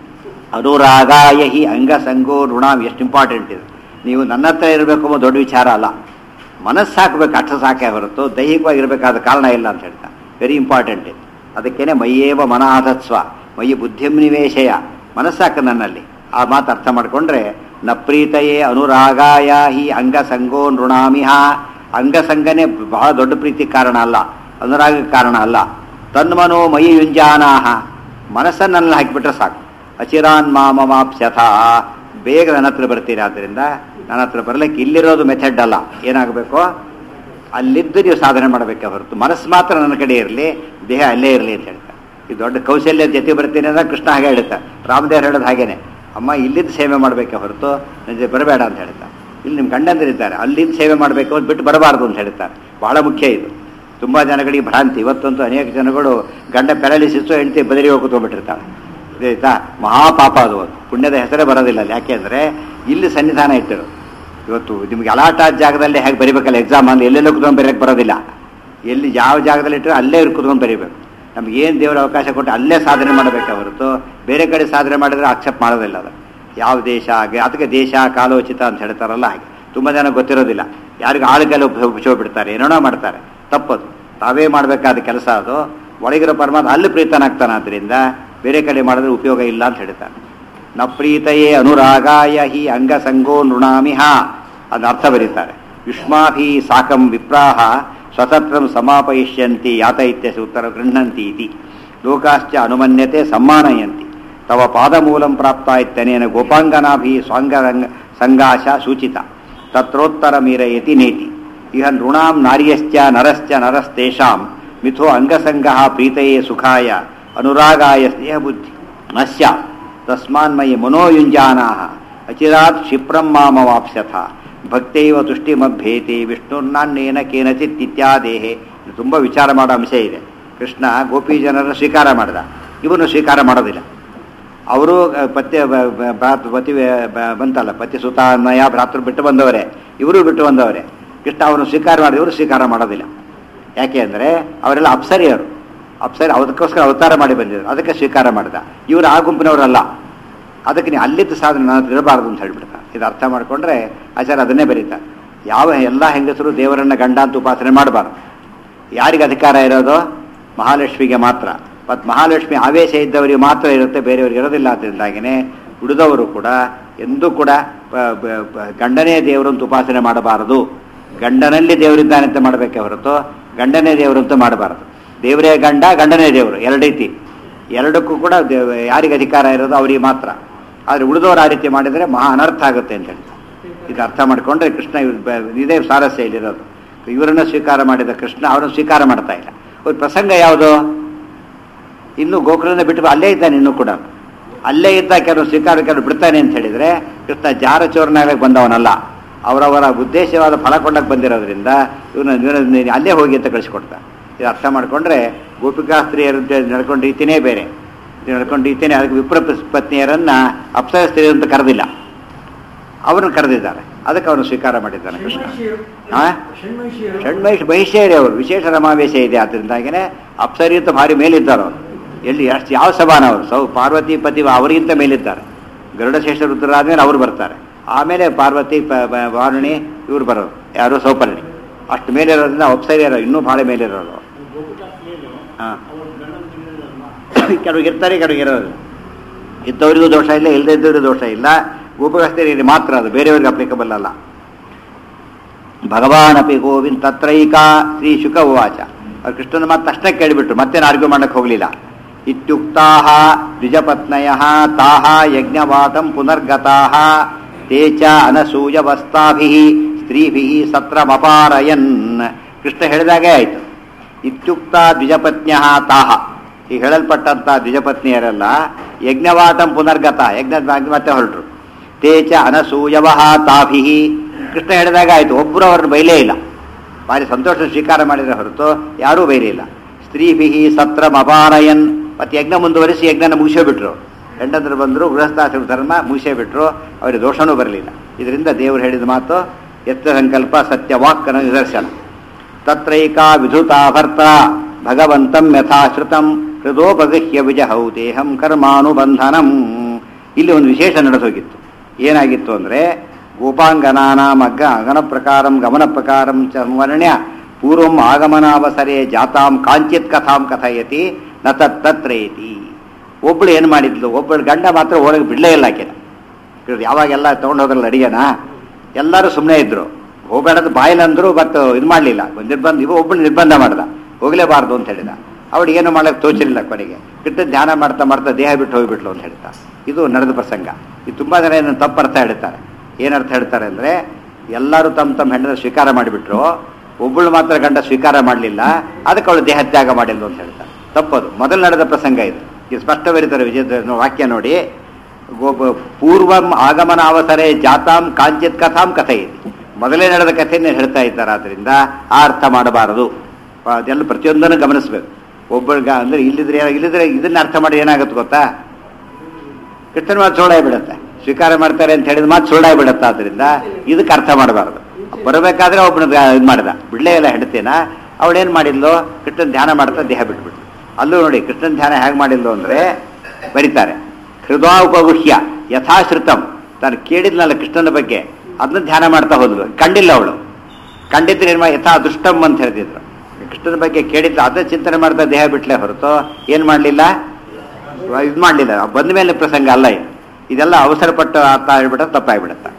S1: ಅನುರಾಗಾಯ ಹಿ ಅಂಗಸಂಗೋ ಋಣಾಮ್ ಎಷ್ಟು ಇಂಪಾರ್ಟೆಂಟ್ ಇದು ನೀವು ನನ್ನ ಹತ್ರ ಇರಬೇಕು ಅನ್ನೋ ದೊಡ್ಡ ವಿಚಾರ ಅಲ್ಲ ಮನಸ್ಸು ಹಾಕಬೇಕು ಅರ್ಥ ಸಾಕೆ ಹೊರತು ದೈಹಿಕವಾಗಿರಬೇಕಾದ ಕಾರಣ ಇಲ್ಲ ಅಂತ ಹೇಳ್ತಾರೆ ವೆರಿ ಇಂಪಾರ್ಟೆಂಟ್ ಇದು ಅದಕ್ಕೇನೆ ಮೈಯೇವ ಮನಾಧತ್ಸ್ವ ಮೈ ಬುದ್ಧಿಂ ನಿವೇಶಯ ಮನಸ್ಸಾಕ ನನ್ನಲ್ಲಿ ಆ ಮಾತು ಅರ್ಥ ಮಾಡಿಕೊಂಡ್ರೆ ನ ಪ್ರೀತಯೇ ಅನುರಾಗಾಯ ಹಿ ಅಂಗಸಂಗೋ ನೃಣಾಮಿಹ ಅಂಗಸಂಗನೇ ಬಹಳ ದೊಡ್ಡ ಪ್ರೀತಿ ಕಾರಣ ಅಲ್ಲ ಅನುರಾಗ ಕಾರಣ ಅಲ್ಲ ತನ್ಮನೋ ಮೈ ಯುಂಜಾನಾಹ ಮನಸ್ಸನ್ನಲ್ಲಿ ಹಾಕಿಬಿಟ್ರೆ ಸಾಕು ಅಚಿರಾನ್ ಮಾಮಮಾಪ್ಸ್ಯಥ ಬೇಗ ನನ್ನ ಹತ್ರ ಬರ್ತೀರಿ ಆದ್ದರಿಂದ ನನ್ನ ಹತ್ರ ಬರಲಿಕ್ಕೆ ಇಲ್ಲಿರೋದು ಮೆಥಡ್ ಅಲ್ಲ ಏನಾಗಬೇಕು ಅಲ್ಲಿದ್ದು ನೀವು ಸಾಧನೆ ಮಾಡಬೇಕೆ ಹೊರತು ಮನಸ್ಸು ಮಾತ್ರ ನನ್ನ ಕಡೆ ಇರಲಿ ದೇಹ ಅಲ್ಲೇ ಇರಲಿ ಅಂತ ಹೇಳ್ತಾರೆ ಈ ದೊಡ್ಡ ಕೌಶಲ್ಯ ಜೊತೆ ಬರ್ತೀನಿ ಅಂದ್ರೆ ಕೃಷ್ಣ ಹಾಗೆ ಹೇಳ್ತಾರೆ ರಾಮದೇವ್ರು ಹೇಳೋದು ಹಾಗೇನೆ ಅಮ್ಮ ಇಲ್ಲಿದ್ದು ಸೇವೆ ಮಾಡಬೇಕೆ ಹೊರತು ನನ್ನ ಜೊತೆ ಬರಬೇಡ ಅಂತ ಹೇಳ್ತಾರೆ ಇಲ್ಲಿ ನಿಮ್ಮ ಗಂಡಂದಿರಿದ್ದಾರೆ ಅಲ್ಲಿಂದ ಸೇವೆ ಮಾಡಬೇಕು ಅಂತ ಬಿಟ್ಟು ಬರಬಾರ್ದು ಅಂತ ಹೇಳ್ತಾರೆ ಬಹಳ ಮುಖ್ಯ ಇದು ತುಂಬ ಜನಗಳಿಗೆ ಭ್ರಾಂತಿ ಇವತ್ತಂತೂ ಅನೇಕ ಜನಗಳು ಗಂಡ ಪ್ಯಾರಾಲಿಸಿಸು ಹೆಂಡತಿ ಬದಲಿ ಹೋಗಿ ಕೂತ್ಕೊಂಡ್ಬಿಟ್ಟಿರ್ತಾಳೆ ಆಯ್ತಾ ಮಹಾಪಾಪ ಅದು ಒಂದು ಪುಣ್ಯದ ಹೆಸರೇ ಬರೋದಿಲ್ಲ ಅಲ್ಲಿ ಯಾಕೆಂದ್ರೆ ಇಲ್ಲಿ ಸನ್ನಿಧಾನ ಇಟ್ಟಿರು ಇವತ್ತು ನಿಮ್ಗೆ ಅಲಾಟ್ ಆದ ಜಾಗದಲ್ಲಿ ಹೇಗೆ ಬರಿಬೇಕಲ್ಲ ಎಕ್ಸಾಮ್ ಅಲ್ಲಿ ಎಲ್ಲೆಲ್ಲೋ ಕುತ್ಕೊಂಡು ಬರೆಯಕ್ಕೆ ಬರೋದಿಲ್ಲ ಎಲ್ಲಿ ಯಾವ ಜಾಗದಲ್ಲಿ ಇಟ್ಟರೆ ಅಲ್ಲೇ ಇವ್ರು ಕುತ್ಕೊಂಡು ಬರೀಬೇಕು ನಮ್ಗೆ ಏನು ದೇವರ ಅವಕಾಶ ಕೊಟ್ಟು ಅಲ್ಲೇ ಸಾಧನೆ ಮಾಡಬೇಕೆ ಹೊರತು ಬೇರೆ ಕಡೆ ಸಾಧನೆ ಮಾಡಿದ್ರೆ ಅಕ್ಸೆಪ್ಟ್ ಮಾಡೋದಿಲ್ಲ ಅದು ಯಾವ ದೇಶ ಹಾಗೆ ಅದಕ್ಕೆ ದೇಶ ಕಾಲೋಚಿತ ಅಂತ ಹೇಳ್ತಾರಲ್ಲ ಹಾಗೆ ತುಂಬ ಜನ ಗೊತ್ತಿರೋದಿಲ್ಲ ಯಾರಿಗೂ ಆಳುಗೆಲ್ಲ ಬಿಡ್ತಾರೆ ಏನೇನೋ ಮಾಡ್ತಾರೆ ತಪ್ಪದು ತಾವೇ ಮಾಡಬೇಕಾದ ಕೆಲಸ ಅದು ಒಳಗಿರೋ ಪರಮಾತ್ಮ ಅಲ್ಲಿ ಪ್ರೀತನಾಗ್ತಾನೆ ಆದ್ದರಿಂದ ಬೇರೆ ಕಡೆ ಮಾಡಿದ್ರೆ ಉಪಯೋಗ ಇಲ್ಲ ಅಂತ ಹೇಳ್ತಾನೆ ನ ಪ್ರೀತಯೇ ಅನುರಾಗಾಯ ಹಿ ಅಂಗಸಂಗೋ ನೃಣಾಮಿಹ ಅದು ಅರ್ಥ ಬರೀತಾರೆ ಯುಷ್ಮಾಭಿ ಸಾಕಂ ವಿಪ್ರಾಹ ಸ್ವತಂತ್ರಂ ಸಮಾಪಯಿಷ್ಯಂತಿ ಯಾತೈತ್ಯ ಉತ್ತರ ಗೃಹಂತಿ ಇತಿ ಲೋಕಾಶ್ಚ ಅನುಮನ್ಯತೆ ಸಮ್ಮಾನಯಂತಿ ತವ ಪಾದಮೂಲಂ ಪ್ರಾಪ್ತ ಇತ್ಯನೇನ ಗೋಪಾಂಗನಾಭಿ ಸ್ವಾಂಗರಂಗ ಸಂಗಾಶ ಸೂಚಿತ ತತ್ರೋತ್ತರ ಮೀರಯತಿ ನೇತಿ ಇಹ ನೃಣಾಂ ನಾರ್ಯಶ್ಚ ನರಶ್ಚ ನರಸ್ತೇಷಾಂ ಮಿಥೋ ಅಂಗಸಂಗ ಪ್ರೀತಯೇ ಸುಖಾಯ ಅನುರಾಗಾಯ ಸ್ನೇಹ ಬುದ್ಧಿ ನಶ್ಯ ತಸ್ಮಾನ್ಮಯಿ ಮನೋಯುಂಜಾನಾ ಅಚಿರಾತ್ ಕ್ಷಿಪ್ರಂ ಮಾಮವಾಪ್ಸ್ಯಥ ಭಕ್ತೈವ ತುಷ್ಟಿಮಭ್ಯೇತಿ ವಿಷ್ಣುರ್ನಾನ್ನೇನ ಕೇನಚಿತ್ ಇತ್ಯಾದೇಹೆ ಇದು ತುಂಬ ವಿಚಾರ ಮಾಡೋ ಅಂಶ ಇದೆ ಕೃಷ್ಣ ಗೋಪಿ ಜನರನ್ನು ಸ್ವೀಕಾರ ಮಾಡಿದ ಇವನು ಸ್ವೀಕಾರ ಮಾಡೋದಿಲ್ಲ ಅವರು ಪತಿ ಭ್ರಾತೃ ಪತಿ ಬ- ಬಂತಲ್ಲ ಪತಿ ಸುತಾನ್ಮಯ ಭ್ರಾತೃ ಬಿಟ್ಟು ಬಂದವರೇ ಇವರು ಬಿಟ್ಟು ಬಂದವರೇ ಕೃಷ್ಣ ಅವನು ಸ್ವೀಕಾರ ಮಾಡಿ ಇವರು ಸ್ವೀಕಾರ ಮಾಡೋದಿಲ್ಲ ಯಾಕೆ ಅಂದರೆ ಅವರೆಲ್ಲ ಅಪ್ಸರಿಯರು ಅಪ್ಸರಿ ಅದಕ್ಕೋಸ್ಕರ ಅವತಾರ ಮಾಡಿ ಬಂದಿದ್ರು ಅದಕ್ಕೆ ಸ್ವೀಕಾರ ಮಾಡಿದ ಇವರು ಆ ಗುಂಪಿನವರಲ್ಲ ಅದಕ್ಕೆ ನೀವು ಅಲ್ಲಿದ್ದ ಸಾಧನೆ ನನ್ನ ಹತ್ರ ಇರಬಾರ್ದು ಅಂತ ಹೇಳ್ಬಿಡ್ತಾರೆ ಇದು ಅರ್ಥ ಮಾಡಿಕೊಂಡ್ರೆ ಆಚಾರ್ಯ ಅದನ್ನೇ ಬರೀತಾರೆ ಯಾವ ಎಲ್ಲ ಹೆಂಗಸರು ದೇವರನ್ನ ಗಂಡ ಅಂತ ಉಪಾಸನೆ ಮಾಡಬಾರ್ದು ಯಾರಿಗೆ ಅಧಿಕಾರ ಇರೋದು ಮಹಾಲಕ್ಷ್ಮಿಗೆ ಮಾತ್ರ ಮತ್ತು ಮಹಾಲಕ್ಷ್ಮಿ ಆವೇಶ ಇದ್ದವರಿಗೆ ಮಾತ್ರ ಇರುತ್ತೆ ಬೇರೆಯವರಿಗೆ ಇರೋದಿಲ್ಲ ಅದರಿಂದಾಗಿನೇ ಉಳಿದವರು ಕೂಡ ಎಂದೂ ಕೂಡ ಪ- ಬ- ಬ- ಗಂಡನೇ ದೇವರು ಅಂತ ಉಪಾಸನೆ ಮಾಡಬಾರದು ಗಂಡನಲ್ಲಿ ದೇವರಿದ್ದಾನೆ ಅಂತ ಮಾಡಬೇಕೆ ಹೊರತು ಗಂಡನೇ ದೇವರು ಅಂತ ಮಾಡಬಾರದು ದೇವರೇ ಗಂಡ ಗಂಡನೇ ದೇವರು ಎರಡು ರೀತಿ ಎರಡಕ್ಕೂ ಕೂಡ ದೇವ ಯಾರಿಗೆ ಅಧಿಕಾರ ಇರೋದು ಅವರಿಗೆ ಮಾತ್ರ ಆದರೆ ಉಳಿದವರು ಆ ರೀತಿ ಮಾಡಿದರೆ ಮಹಾ ಅನರ್ಥ ಆಗುತ್ತೆ ಅಂತ ಹೇಳಿ ಇದು ಅರ್ಥ ಮಾಡಿಕೊಂಡ್ರೆ ಕೃಷ್ಣ ಇವ್ರ್ ಬ- ಇದೇ ಸಾರಸ್ಯ ಇಲ್ಲಿರೋದು ಇವರನ್ನ ಸ್ವೀಕಾರ ಮಾಡಿದ ಕೃಷ್ಣ ಅವರನ್ನು ಸ್ವೀಕಾರ ಮಾಡ್ತಾ ಇಲ್ಲ ಒಂದು ಪ್ರಸಂಗ ಯಾವುದು ಇನ್ನು ಗೋಕುಲನ ಬಿಟ್ಟು ಅಲ್ಲೇ ಇದ್ದಾನೆ ಇನ್ನೂ ಕೂಡ ಅಲ್ಲೇ ಇದ್ದ ಕೆಲವು ಸ್ವೀಕಾರ ಕೆಲವು ಬಿಡ್ತಾನೆ ಅಂತ ಹೇಳಿದ್ರೆ ಕೃಷ್ಣ ಜಾರ ಚೋರನಾಗಕ್ಕೆ ಬಂದವನಲ್ಲ ಅವರವರ ಉದ್ದೇಶವಾದ ಫಲ ಕೊಂಡಕ್ಕೆ ಬಂದಿರೋದ್ರಿಂದ ಇವನು ಇವನು ಅಲ್ಲೇ ಹೋಗಿ ಅಂತ ಕಳಿಸ್ಕೊಡ್ತಾ ಇದು ಅರ್ಥ ಮಾಡಿಕೊಂಡ್ರೆ ಗೋಪಿಕಾಸ್ತ್ರೀಯರು ನಡ್ಕೊಂಡ ರೀತಿನೇ ಬೇರೆ ಇದು ನಡ್ಕೊಂಡ ರೀತಿನೇ ಅದಕ್ಕೆ ವಿಪ್ರ ಪತ್ನಿಯರನ್ನ ಅಪ್ಸರ ಸ್ತ್ರೀಯರು ಅಂತ ಕರೆದಿಲ್ಲ ಅವರನ್ನು ಕರೆದಿದ್ದಾರೆ ಅದಕ್ಕೆ ಅವನು ಸ್ವೀಕಾರ ಮಾಡಿದ್ದಾನೆ ಕೃಷ್ಣ ಹಾ?
S2: ಷಣ್ಮಹಿಷಿಯರು
S1: ಷಣ್ಮಹಿಷ್ ಮಹಿಷೇರಿ ಅವರು ವಿಶೇಷ ರಮಾವೇಶ ಇದೆ ಆದ್ದರಿಂದಾಗಿನೇ ಅಪ್ಸರಿ ಅಂತ ಭಾರಿ ಮೇಲಿದ್ದಾರೆ ಅವರು ಎಲ್ಲಿ ಅಷ್ಟು ಯಾವ ಸಭಾನ ಅವರು ಸೌ ಪಾರ್ವತಿ ಪತಿ ಅವರಿಗಿಂತ ಮೇಲಿದ್ದಾರೆ ಗರುಡಶೇಷ ರುದ್ರಾದ್ಮೇಲೆ ಅವ್ರು ಬರ್ತಾರೆ ಆಮೇಲೆ ಪಾರ್ವತಿ ಪ- ಪ- ವಾರುಣಿ ಇವ್ರು ಬರೋರು ಯಾರು ಸೌಪರ್ಣಿ ಅಷ್ಟು ಮೇಲೆ ಇರೋದ್ರಿಂದ ಅಪ್ಸರಿ ಇರೋ ಇನ್ನೂ ಭಾಳ ಮೇಲೆ ಇರೋರು ಹಾಂ ಕೆಲವ್ರಿಗೆ ಇರ್ತಾರೆ ಕೆಲವ್ರಿಗೆ ಇರೋದು ಇದ್ದವರಿಗೂ ದೋಷ ಇಲ್ಲ ಇಲ್ಲದೇ ಇದ್ದವರಿಗೂ ದೋಷ ಇಲ್ಲ ಗೋಪಗಸ್ತರಿಗೆ ಮಾತ್ರ ಅದು ಬೇರೆಯವ್ರಿಗೆ ಅಪ್ಲಿಕಬಲ್ ಅಲ್ಲ ಭಗವಾನಪಿ ಗೋವಿಂದ ತತ್ರೈಕ ಶ್ರೀ ಶುಕ ಉವಾಚ ಅವ್ರು ಕೃಷ್ಣನ ಮಾತು ತಕ್ಷಣ ಕೇಳಿಬಿಟ್ರು ಮತ್ತೇನು ಆರ್ಗ್ಯೂ ಮಾಡಕ್ಕೆ ಹೋಗಲಿಲ್ಲ ಇತ್ಯುಕ್ತಾಹ ದ್ವಿಜಪತ್ನಯ ತಾಹ ಯಜ್ಞವಾತಂ ಪುನರ್ಗತಾಹ ತೇ ಚ ಅನಸೂಯವಸ್ತಾಭಿ ಸ್ತ್ರೀಭಿ ಸತ್ರಮಪಾರಯನ್ ಕೃಷ್ಣ ಹೇಳಿದಾಗೆ ಆಯಿತು ಇತ್ಯುಕ್ತ ದ್ವಿಜಪತ್ನ್ಯ ತಾಹ ಈ ಹೇಳಲ್ಪಟ್ಟಂತ ದ್ವಿಜಪತ್ನಿಯರೆಲ್ಲ ಯಜ್ಞವಾತಂ ಪುನರ್ಗತ ಯಜ್ಞ ಮತ್ತೆ ಹೊರಟರು ತೇ ಚ ಅನಸೂಯವ ತಾಭಿ ಕೃಷ್ಣ ಹೇಳಿದಾಗ ಆಯಿತು ಒಬ್ಬರು ಅವ್ರನ್ನ ಬೈಲೇ ಇಲ್ಲ ಭಾರಿ ಸಂತೋಷ ಸ್ವೀಕಾರ ಮಾಡಿದರೆ ಹೊರತು ಯಾರೂ ಬೈಲಿಲ್ಲ ಸ್ತ್ರೀಭಿ ಸತ್ರ ಮಪಾರಯನ್ ಮತ್ತೆ ಯಜ್ಞ ಮುಂದುವರಿಸಿ ಯಜ್ಞನ ಮುಗಿಸೇ ಬಿಟ್ರು ಹೆಂಡಂದ್ರು ಬಂದರು ಗೃಹಸ್ಥಾಶ್ರಮ ಧರ್ಮ ಮುಗಿಸೇ ಬಿಟ್ರು ಅವರಿಗೆ ದೋಷನೂ ಬರಲಿಲ್ಲ ಇದರಿಂದ ದೇವರು ಹೇಳಿದ ಮಾತು ಎತ್ತ ಸಂಕಲ್ಪ ಸತ್ಯ ವಾಕ್ಕನ ನಿದರ್ಶನ ತತ್ರೈಕಾ ವಿಧುತಾ ಭರ್ತ ಭಗವಂತಂ ಯಥಾಶ್ರುತಂ ಹೃದೋಪಗಹ್ಯ ವಿಜಹೌ ದೇಹಂ ಕರ್ಮಾನುಬಂಧನಂ ಇಲ್ಲಿ ಒಂದು ವಿಶೇಷ ನಡೆದೋಗಿತ್ತು ಏನಾಗಿತ್ತು ಅಂದರೆ ಗೋಪಾಂಗನಾನಾಂ ಅಗ್ಗ ಅಗನ ಪ್ರಕಾರಂ ಗಮನ ಪ್ರಕಾರಂ ಚ ವರ್ಣ್ಯ ಪೂರ್ವಂ ಆಗಮನಾವಸರೆ ಜಾತಾಂ ಕಾಂಚಿತ್ ಕಥಾಂ ಕಥಯತಿ ನ ತತ್ತತ್ರಯತಿ ಒಬ್ಬಳು ಏನು ಮಾಡಿದ್ಲು ಒಬ್ಬಳು ಗಂಡ ಮಾತ್ರ ಒಳಗೆ ಬಿಡಲೇ ಇಲ್ಲ ಆಕೆನ ಇವ್ರು ಯಾವಾಗೆಲ್ಲ ತೊಗೊಂಡು ಹೋದ್ರಲ್ಲ ಅಡಿಗೆನ ಎಲ್ಲರೂ ಸುಮ್ಮನೆ ಇದ್ರು ಹೋಗಬೇಡದು ಬಾಯಿಲಂದ್ರು ಬಟ್ ಇದು ಮಾಡಲಿಲ್ಲ ನಿರ್ಬಂಧ ಇವ ಒಬ್ಬಳು ನಿರ್ಬಂಧ ಮಾಡ್ದ ಹೋಗಲೇಬಾರ್ದು ಅಂತ ಹೇಳಿದ ಅವಳು ಏನು ಮಾಡಕ್ಕೆ ತೋಚಲಿಲ್ಲ ಕೊನೆಗೆ ಬಿಟ್ಟು ಧ್ಯಾನ ಮಾಡ್ತಾ ಮಾಡ್ತಾ ದೇಹ ಬಿಟ್ಟು ಹೋಗ್ಬಿಟ್ಲು ಅಂತ ಹೇಳ್ತಾ ಇದು ನಡೆದ ಪ್ರಸಂಗ ಇದು ತುಂಬ ಜನ ಏನೋ ತಪ್ಪು ಅರ್ಥ ಹೇಳ್ತಾರೆ ಏನರ್ಥ ಹೇಳ್ತಾರೆ ಅಂದರೆ ಎಲ್ಲರೂ ತಮ್ಮ ತಮ್ಮ ಹೆಂಡನ ಸ್ವೀಕಾರ ಮಾಡಿಬಿಟ್ರು ಒಬ್ಬಳು ಮಾತ್ರ ಗಂಡ ಸ್ವೀಕಾರ ಮಾಡಲಿಲ್ಲ ಅದಕ್ಕೆ ಅವಳು ದೇಹ ತ್ಯಾಗ ಮಾಡಿಲ್ಲ ಅಂತ ಹೇಳ್ತಾರೆ ತಪ್ಪದು ಮೊದಲು ನಡೆದ ಪ್ರಸಂಗ ಇದು ಇದು ಸ್ಪಷ್ಟ ಬರೀತಾರೆ ವಿಜಯ ವಾಕ್ಯ ನೋಡಿ ಗೋಪ ಪೂರ್ವಂ ಆಗಮನ ಅವಸರೆ ಜಾತಾಂ ಕಾಂಚಿತ್ ಕಥಾಂ ಕಥೆ ಇದೆ ಮೊದಲೇ ನಡೆದ ಕಥೆಯನ್ನು ಹೇಳ್ತಾ ಇದ್ದಾರೆ ಆದ್ರಿಂದ ಆ ಅರ್ಥ ಮಾಡಬಾರದು ಆ, ಅದೆಲ್ಲ ಪ್ರತಿಯೊಂದನ್ನು ಗಮನಿಸ್ಬೇಕು ಒಬ್ಬಳ್ಗ ಅಂದ್ರೆ ಇಲ್ಲಿದ್ರೆ ಇಲ್ಲಿದ್ರೆ ಇದನ್ನ ಅರ್ಥ ಮಾಡಿ ಏನಾಗುತ್ತೆ ಗೊತ್ತಾ ಕೃಷ್ಣನ ಮಾತು ಸುಳ್ಳಾಗಿ ಬಿಡುತ್ತೆ ಸ್ವೀಕಾರ ಮಾಡ್ತಾರೆ ಅಂತ ಹೇಳಿದ ಮಾತು ಸುಳ್ಳಾಗಿ ಬಿಡುತ್ತೆ ಆದ್ರಿಂದ ಇದಕ್ಕೆ ಅರ್ಥ ಮಾಡಬಾರದು ಬರಬೇಕಾದ್ರೆ ಒಬ್ಬನ ಇದು ಮಾಡಿದ ಬಿಡ್ಲೇ ಇಲ್ಲ ಹೆಂಡತಿನ ಅವಳೇನು ಮಾಡಿದ್ಲು ಕೃಷ್ಣನ ಧ್ಯಾನ ಮಾಡ್ತಾ ದೇಹ ಬಿಟ್ಬಿಟ್ಲು ಅಲ್ಲೂ ನೋಡಿ ಕೃಷ್ಣನ ಧ್ಯಾನ ಹೇಗೆ ಮಾಡಿದ್ಲು ಅಂದ್ರೆ ಬರೀತಾರೆ ಹೃದಯ ಉಪಗುಹ್ಯ ಯಥಾಶ್ರುತಂ ತಾನು ಕೇಳಿದ್ನಲ್ಲ ಕೃಷ್ಣನ ಬಗ್ಗೆ ಅದನ್ನ ಧ್ಯಾನ ಮಾಡ್ತಾ ಹೋದ್ಲು ಕಂಡಿಲ್ಲ ಅವಳು ಕಂಡಿದ್ರೆ ಏನು ಯಥಾ ದುಷ್ಟಂ ಅಂತ ಹೇಳ್ತಿದ್ರು ಕೃಷ್ಣನ ಬಗ್ಗೆ ಕೇಳಿದ್ಲು ಅದನ್ನ ಚಿಂತನೆ ಮಾಡ್ತಾ ದೇಹ ಬಿಟ್ಲೆ ಹೊರತು ಏನು ಮಾಡಲಿಲ್ಲ ಇದು ಮಾಡಲಿಲ್ಲ ಬಂದ ಮೇಲೆ ಪ್ರಸಂಗ ಅಲ್ಲ ಇದು ಇದೆಲ್ಲ ಅವಸರ ಪಟ್ಟು ಅರ್ಥ ಆಗ್ಬಿಟ್ರೆ ತಪ್ಪಾಗ್ಬಿಡುತ್ತೆ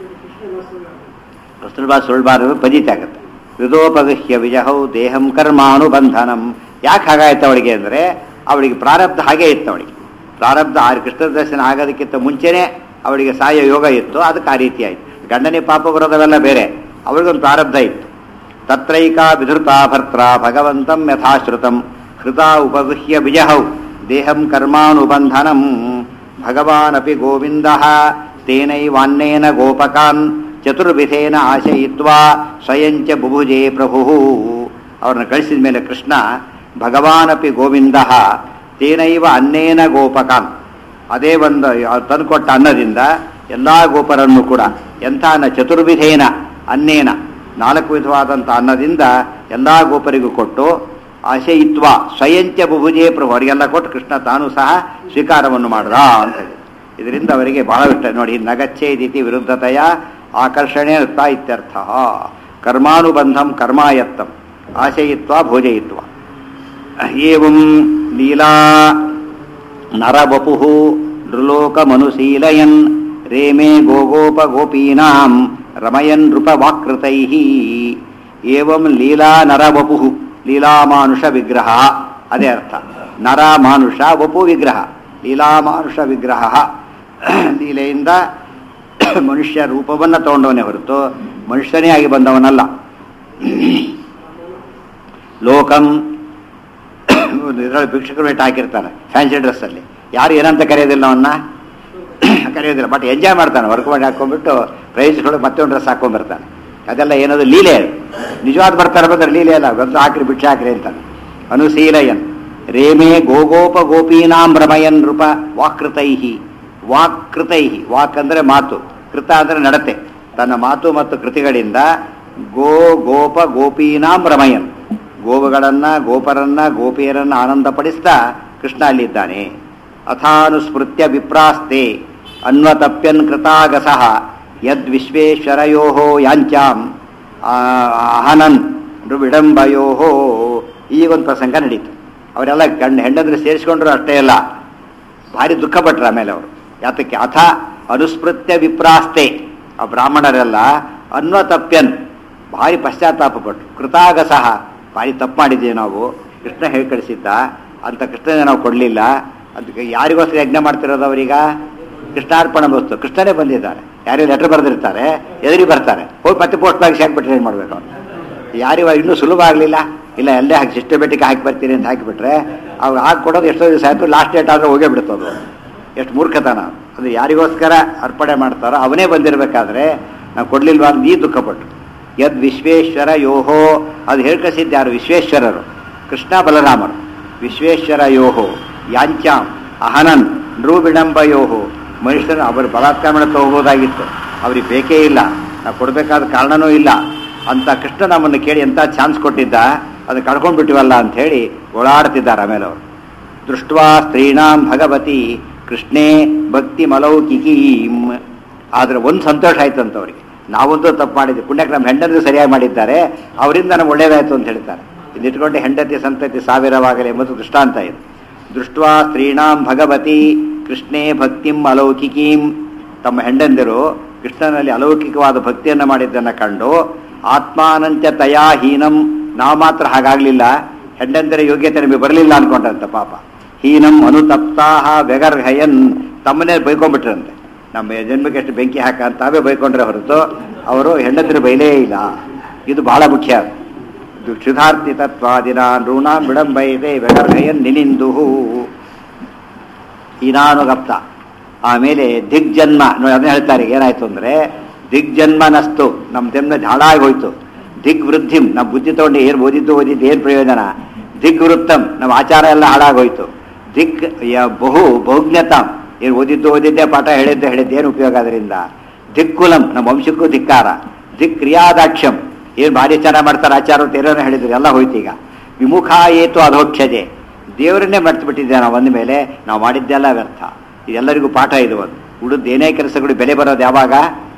S1: ಕಸ್ತೂರ್ಬಾ ಸುಳ್ಬಾರದು ಪಜಿತ ಆಗುತ್ತೆ ಹೃದೋಪಗಹ್ಯ ವಿಜಹೌ ದೇಹಂ ಕರ್ಮಾನುಬಂಧನಂ ಯಾಕೆ ಹಾಗಾಯ್ತು ಅವಳಿಗೆ ಅಂದರೆ ಅವಳಿಗೆ ಪ್ರಾರಬ್ಧ ಹಾಗೇ ಇತ್ತು ಅವಳಿಗೆ ಪ್ರಾರಬ್ಧ ಆ ಕೃಷ್ಣ ದರ್ಶನ ಆಗೋದಕ್ಕಿಂತ ಮುಂಚೆನೇ ಅವಳಿಗೆ ಸಾಯ ಯೋಗ ಇತ್ತು ಅದಕ್ಕೆ ಆ ರೀತಿ ಆಯಿತು ಗಂಡನಿಗೆ ಪಾಪ ಬರೋದವೆಲ್ಲ ಬೇರೆ ಅವಳಿಗೊಂದು ಪ್ರಾರಬ್ಧ ಇತ್ತು ತತ್ರೈಕಾ ವಿಧೃತಾ ಭರ್ತ್ರ ಭಗವಂತಂ ಯಥಾಶ್ರುತಂ ಹೃತಾ ಉಪಗೃಹ್ಯ ವಿಜಹೌ ದೇಹಂ ಕರ್ಮಾನುಬಂಧನಂ ಭಗವಾನಪಿ ಗೋವಿಂದ ತೇನೈವಾನ್ನೇನ ಗೋಪಕಾನ್ ಚತುರ್ವಿಧೇನ ಆಶಯಿತ್ವಾ ಸ್ವಯಂಚ ಬುಭುಜೆ ಪ್ರಭು ಅವ್ರನ್ನ ಕಳಿಸಿದ ಮೇಲೆ ಕೃಷ್ಣ ಭಗವಾನಪಿ ಗೋವಿಂದ ತೇನೈವ ಅನ್ನೇನ ಗೋಪಕಾನ್ ಅದೇ ಒಂದು ತಂದುಕೊಟ್ಟ ಅನ್ನದಿಂದ ಎಲ್ಲ ಗೋಪರನ್ನು ಕೂಡ ಎಂಥ ಅನ್ನ ಚತುರ್ವಿಧೇನ ಅನ್ನೇನ ನಾಲ್ಕು ವಿಧವಾದಂಥ ಅನ್ನದಿಂದ ಎಲ್ಲ ಗೋಪರಿಗೂ ಕೊಟ್ಟು ಆಶಯಿತ್ವ ಸ್ವಯಂಚ ಬುಭುಜೇ ಪ್ರಭು ಅವರಿಗೆಲ್ಲ ಕೊಟ್ಟು ಕೃಷ್ಣ ತಾನು ಸಹ ಸ್ವೀಕಾರವನ್ನು ಮಾಡ್ದ ಅಂತ ಹೇಳಿ ಇದರಿಂದ ಅವರಿಗೆ ಬಹಳ ಇಷ್ಟ ನೋಡಿ ನಗಚ್ಚೇದಿತಿ ವಿರುದ್ಧತೆಯ ಆಕರ್ಷಣೆ ಅರ್ಥ ಇತ್ಯರ್ಥ ಕರ್ಮಾನುಬಂಧಂ ಕರ್ಮಾಯತ್ತಂ ಆಶಯಿತ್ವ ಭೋಜಯಿತ್ವ ಏವಂ ಲೀಲಾ ನರವಪು ನೃಲೋಕಮನುಶೀಲಯನ್ ರೇಮೇ ಗೋಗೋಪ ಗೋಪೀನಾಂ ರಮಯನ್ ನೃಪವಾಕೃತೈ ಏವಂ ಲೀಲಾ ನರವಪು ಲೀಲಾಮಾನುಷ ವಿಗ್ರಹ ಅದೇ ಅರ್ಥ ನರ ಮಾನುಷ ವಪು ವಿಗ್ರಹ ಲೀಲಾಮಾನುಷ ವಿಗ್ರಹ ಲೀಲೆಯಿಂದ ಮನುಷ್ಯ ರೂಪವನ್ನು ತಗೊಂಡವನೇ ಹೊರತು ಮನುಷ್ಯನೇ ಆಗಿ ಬಂದವನಲ್ಲ ಲೋಕಂ ಇದರಲ್ಲಿ ಭಿಕ್ಷಕರು ಇಟ್ಟು ಹಾಕಿರ್ತಾನೆ ಫ್ಯಾನ್ಸಿ ಡ್ರೆಸ್ಸಲ್ಲಿ ಯಾರು ಏನಂತ ಕರೆಯೋದಿಲ್ಲ ಅವನ್ನ ಕರೆಯೋದಿಲ್ಲ ಬಟ್ ಎಂಜಾಯ್ ಮಾಡ್ತಾನೆ ವರ್ಕ್ ಮಾಡಿ ಹಾಕೊಂಡ್ಬಿಟ್ಟು ಪ್ರೈಸ್ಗಳು ಮತ್ತೆ ಒಂದು ಡ್ರೆಸ್ ಹಾಕೊಂಡ್ಬರ್ತಾನೆ ಅದೆಲ್ಲ ಏನದು ಲೀಲೆ ಅದು ನಿಜವಾದ ಬರ್ತಾರೆ ಬಂದ್ರೆ ಲೀಲೆ ಅಲ್ಲ ಬಂದು ಹಾಕ್ರಿ ಭಿಕ್ಷೆ ಹಾಕ್ರಿ ಅಂತಾನೆ ಅನುಶೀಲಯನ್ ರೇಮೇ ಗೋಗೋಪ ಗೋಪೀನಾಂ ಭ್ರಮಯನ್ ನೃಪ ವಾಕೃತೈಹಿ ವಾಕೃತೈಹಿ ವಾಕ್ ಅಂದರೆ ಮಾತು ಕೃತ ಅಂದರೆ ನಡತೆ ತನ್ನ ಮಾತು ಮತ್ತು ಕೃತಿಗಳಿಂದ ಗೋ ಗೋಪ ಗೋಪೀನಾಂ ರಮಯನ್ ಗೋವುಗಳನ್ನ ಗೋಪರನ್ನ ಗೋಪಿಯರನ್ನ ಆನಂದಪಡಿಸ್ತಾ ಕೃಷ್ಣ ಅಲ್ಲಿದ್ದಾನೆ ಅಥಾನುಸ್ಮೃತ್ಯ ವಿಪ್ರಾಸ್ತೆ ಅನ್ವತಪ್ಯನ್ ಕೃತಾಗಸಃ ಯದ್ ವಿಶ್ವೇಶ್ವರಯೋ ಯಾಂಚಾಂ ಆ, ಅಹನನ್ ವಿಡಂಬಯೋ ಈಗೊಂದು ಪ್ರಸಂಗ ನಡೀತು ಅವರೆಲ್ಲ ಗಂಡ ಹೆಂಡಂದ್ರೆ ಸೇರಿಸ್ಕೊಂಡ್ರು ಅಷ್ಟೇ ಅಲ್ಲ ಭಾರಿ ದುಃಖ ಪಟ್ರು ಆಮೇಲೆ ಅವರು ಯಾತಕ್ಕೆ ಅಥ ಅನುಸ್ಮೃತ್ಯ ವಿಪ್ರಾಸ್ತೆ ಆ ಬ್ರಾಹ್ಮಣರೆಲ್ಲ ಅನ್ವತಪ್ಯನ್ ಭಾರಿ ಪಶ್ಚಾತ್ತಾಪ ಪಟ್ರು ಕೃತಾಗಸಹ ಭಾರಿ ತಪ್ಪು ಮಾಡಿದ್ದೀವಿ ನಾವು ಕೃಷ್ಣ ಹೇಳಿ ಕಳಿಸಿದ್ದ ಅಂತ ಕೃಷ್ಣನೇ ನಾವು ಕೊಡಲಿಲ್ಲ ಅದಕ್ಕೆ ಯಾರಿಗೋಸ್ಕರ ಯಜ್ಞ ಮಾಡ್ತಿರೋದು ಅವರೀಗ ಕೃಷ್ಣಾರ್ಪಣ ವಸ್ತು ಕೃಷ್ಣನೇ ಬಂದಿದ್ದಾರೆ ಯಾರಿಗೆ ಲೆಟರ್ ಬರೆದಿರ್ತಾರೆ ಎದುರಿ ಬರ್ತಾರೆ ಹೋಗಿ ಮತ್ತೆ ಪೋಸ್ಟ್ ಬ್ಯಾಗ್ಸ್ ಹಾಕ್ಬಿಟ್ರೆ ಏನು ಮಾಡ್ಬೇಕು ಅವ್ರು ಯಾರಿವ ಇನ್ನೂ ಸುಲಭ ಆಗಲಿಲ್ಲ ಇಲ್ಲ ಎಲ್ಲೇ ಹಾಕಿ ಸಿಸ್ಟಮೆಟಿಕ್ ಹಾಕಿ ಬರ್ತೀನಿ ಅಂತ ಹಾಕಿಬಿಟ್ರೆ ಅವ್ರು ಹಾಕಿ ಕೊಡೋದು ಎಷ್ಟೋ ದಿವಸ ಆಯಿತು ಲಾಸ್ಟ್ ಡೇಟ್ ಆದರೆ ಹೋಗೇ ಬಿಡ್ತದೆ ಎಷ್ಟು ಮೂರ್ಖತನ ಅದು ಯಾರಿಗೋಸ್ಕರ ಅರ್ಪಣೆ ಮಾಡ್ತಾರೋ ಅವನೇ ಬಂದಿರಬೇಕಾದ್ರೆ ನಾವು ಕೊಡ್ಲಿಲ್ವಾ ಅಂತ ಈ ದುಃಖಪಟ್ಟು ಯದ್ ವಿಶ್ವೇಶ್ವರ ಯೋಹೋ ಅದು ಹೇಳ್ಕಸಿದ್ದು ಯಾರು ವಿಶ್ವೇಶ್ವರರು ಕೃಷ್ಣ ಬಲರಾಮರು ವಿಶ್ವೇಶ್ವರ ಯೋಹೋ ಯಾಂಚಾಂ ಅಹನನ್ ನೃಬಿಡಂಬ ಯೋಹೋ ಮನುಷ್ಯರು ಅವರು ಬಲಾತ್ಕಾರ ತಗೋಬೋದಾಗಿತ್ತು ಅವ್ರಿಗೆ ಬೇಕೇ ಇಲ್ಲ ನಾವು ಕೊಡಬೇಕಾದ ಕಾರಣನೂ ಇಲ್ಲ ಅಂತ ಕೃಷ್ಣ ನಮ್ಮನ್ನು ಕೇಳಿ ಎಂಥ ಚಾನ್ಸ್ ಕೊಟ್ಟಿದ್ದ ಅದನ್ನು ಕಳ್ಕೊಂಡ್ಬಿಟ್ಟಿವಲ್ಲ ಅಂತ ಹೇಳಿ ಓಡಾಡ್ತಿದ್ದಾರೆ ಆಮೇಲೆ ಅವರು ದೃಷ್ಟ್ವಾ ಸ್ತ್ರೀಣಾಂ ಭಗವತಿ ಕೃಷ್ಣೇ ಭಕ್ತಿ ಮಲೌಕಿಕೀಂ ಆದ್ರೆ ಒಂದು ಸಂತೋಷ ಆಯ್ತಂತ ಅವರಿಗೆ ನಾವೊಂದು ತಪ್ಪು ಮಾಡಿದ್ವಿ ಪುಣ್ಯಕ್ಕೆ ನಮ್ಮ ಹೆಂಡತಿ ಸರಿಯಾಗಿ ಮಾಡಿದ್ದಾರೆ ಅವರಿಂದ ನಮ್ಗೆ ಒಳ್ಳೇದಾಯ್ತು ಅಂತ ಹೇಳ್ತಾರೆ ಇದಿಟ್ಕೊಂಡು ಹೆಂಡತಿ ಸಂತತಿ ಸಾವಿರವಾಗಲಿ ಎಂಬುದು ದೃಷ್ಟಾಂತ ಇದು ದೃಷ್ಟ್ವಾ ಸ್ತ್ರೀಣಾಂ ಭಗವತಿ ಕೃಷ್ಣೇ ಭಕ್ತಿಂ ಅಲೌಕಿಕೀಂ ತಮ್ಮ ಹೆಂಡಂದಿರು ಕೃಷ್ಣನಲ್ಲಿ ಅಲೌಕಿಕವಾದ ಭಕ್ತಿಯನ್ನು ಮಾಡಿದ್ದನ್ನು ಕಂಡು ಆತ್ಮಾನಂತ್ಯ ತಯಾ ಹೀನಂ ನಾವು ಮಾತ್ರ ಹಾಗಾಗ್ಲಿಲ್ಲ ಹೆಂಡಂದಿರ ಯೋಗ್ಯತೆ ನಮಗೆ ಬರಲಿಲ್ಲ ಅನ್ಕೊಂಡ್ರಂತ ಪಾಪ ಹೀನಂ ಅನುತಪ್ತಾಹ ವ್ಯಗರ್ಹಯನ್ ತಮ್ಮನೇ ಬೈಕೊಂಡ್ಬಿಟ್ರಂತೆ ನಮ್ಮ ಜನ್ಮಕ್ಕೆ ಎಷ್ಟು ಬೆಂಕಿ ಹಾಕ ಅಂತ ತಾವೇ ಬೈಕೊಂಡ್ರೆ ಹೊರತು ಅವರು ಹೆಂಡಂದಿರ ಬೈಲೇ ಇಲ್ಲ ಇದು ಬಹಳ ಮುಖ್ಯ ಇದು ಕ್ಷುಧಾರ್ಥಿ ತತ್ವಾದಿನ ನೃಣಾಂ ವಿಡಂಬೈದೆ ವ್ಯಗರ್ಹಯನ್ ನಿನಿಂದುಹು ಹೀನಾನುಗಪ್ತ ಆಮೇಲೆ ದಿಗ್ಜನ್ಮ ನೋಡಿ ಅದನ್ನ ಹೇಳ್ತಾರೆ ಏನಾಯ್ತು ಅಂದ್ರೆ ದಿಗ್ಜನ್ಮನಸ್ತು ನಮ್ಮ ಜನ್ಮ ಹಾಳಾಗಿ ಹೋಯ್ತು ದಿಗ್ ವೃದ್ಧಿಂ ನಮ್ಮ ಬುದ್ಧಿ ತಗೊಂಡು ಏನು ಓದಿದ್ದು ಓದಿದ್ದು ಏನು ಪ್ರಯೋಜನ ದಿಗ್ ವೃತ್ತಂ ನಮ್ಮ ಆಚಾರ ಎಲ್ಲ ಹಾಳಾಗೋಯ್ತು ದಿಕ್ ಯ- ಬಹು ಬಹುಜ್ಞತಾಂ ಏನು ಓದಿದ್ದು ಓದಿದ್ದೆ ಪಾಠ ಹೇಳಿದ್ದು ಹೇಳಿದ್ದು ಏನು ಉಪಯೋಗ ಅದರಿಂದ ದಿಕ್ಕುಲಂ ನಮ್ಮ ವಂಶಕ್ಕೂ ಧಿಕ್ಕಾರ ದಿಕ್ ಕ್ರಿಯಾದಾಕ್ಷ್ಯಂ ಏನು ಭಾರಿ ಚೆನ್ನಾಗಿ ಮಾಡ್ತಾರೆ ಆಚಾರ ಅಂತ ಏನೇನೋ ಹೇಳಿದ್ರು ಎಲ್ಲ ಹೋಯ್ತು ಈಗ ವಿಮುಖ ಏತು ಅಧೋಕ್ಷಜೆ ದೇವರನ್ನೇ ಮರ್ತು ಬಿಟ್ಟಿದ್ದೆ ನಾವು ಅಂದ ಮೇಲೆ ನಾವು ಮಾಡಿದ್ದೆಲ್ಲ ವ್ಯರ್ಥ ಇದೆಲ್ಲರಿಗೂ ಪಾಠ ಇದು ಒಂದು ಉಳಿದ ಏನೇ ಕೆಲಸಗಳು ಬೆಲೆ ಬರೋದು ಯಾವಾಗ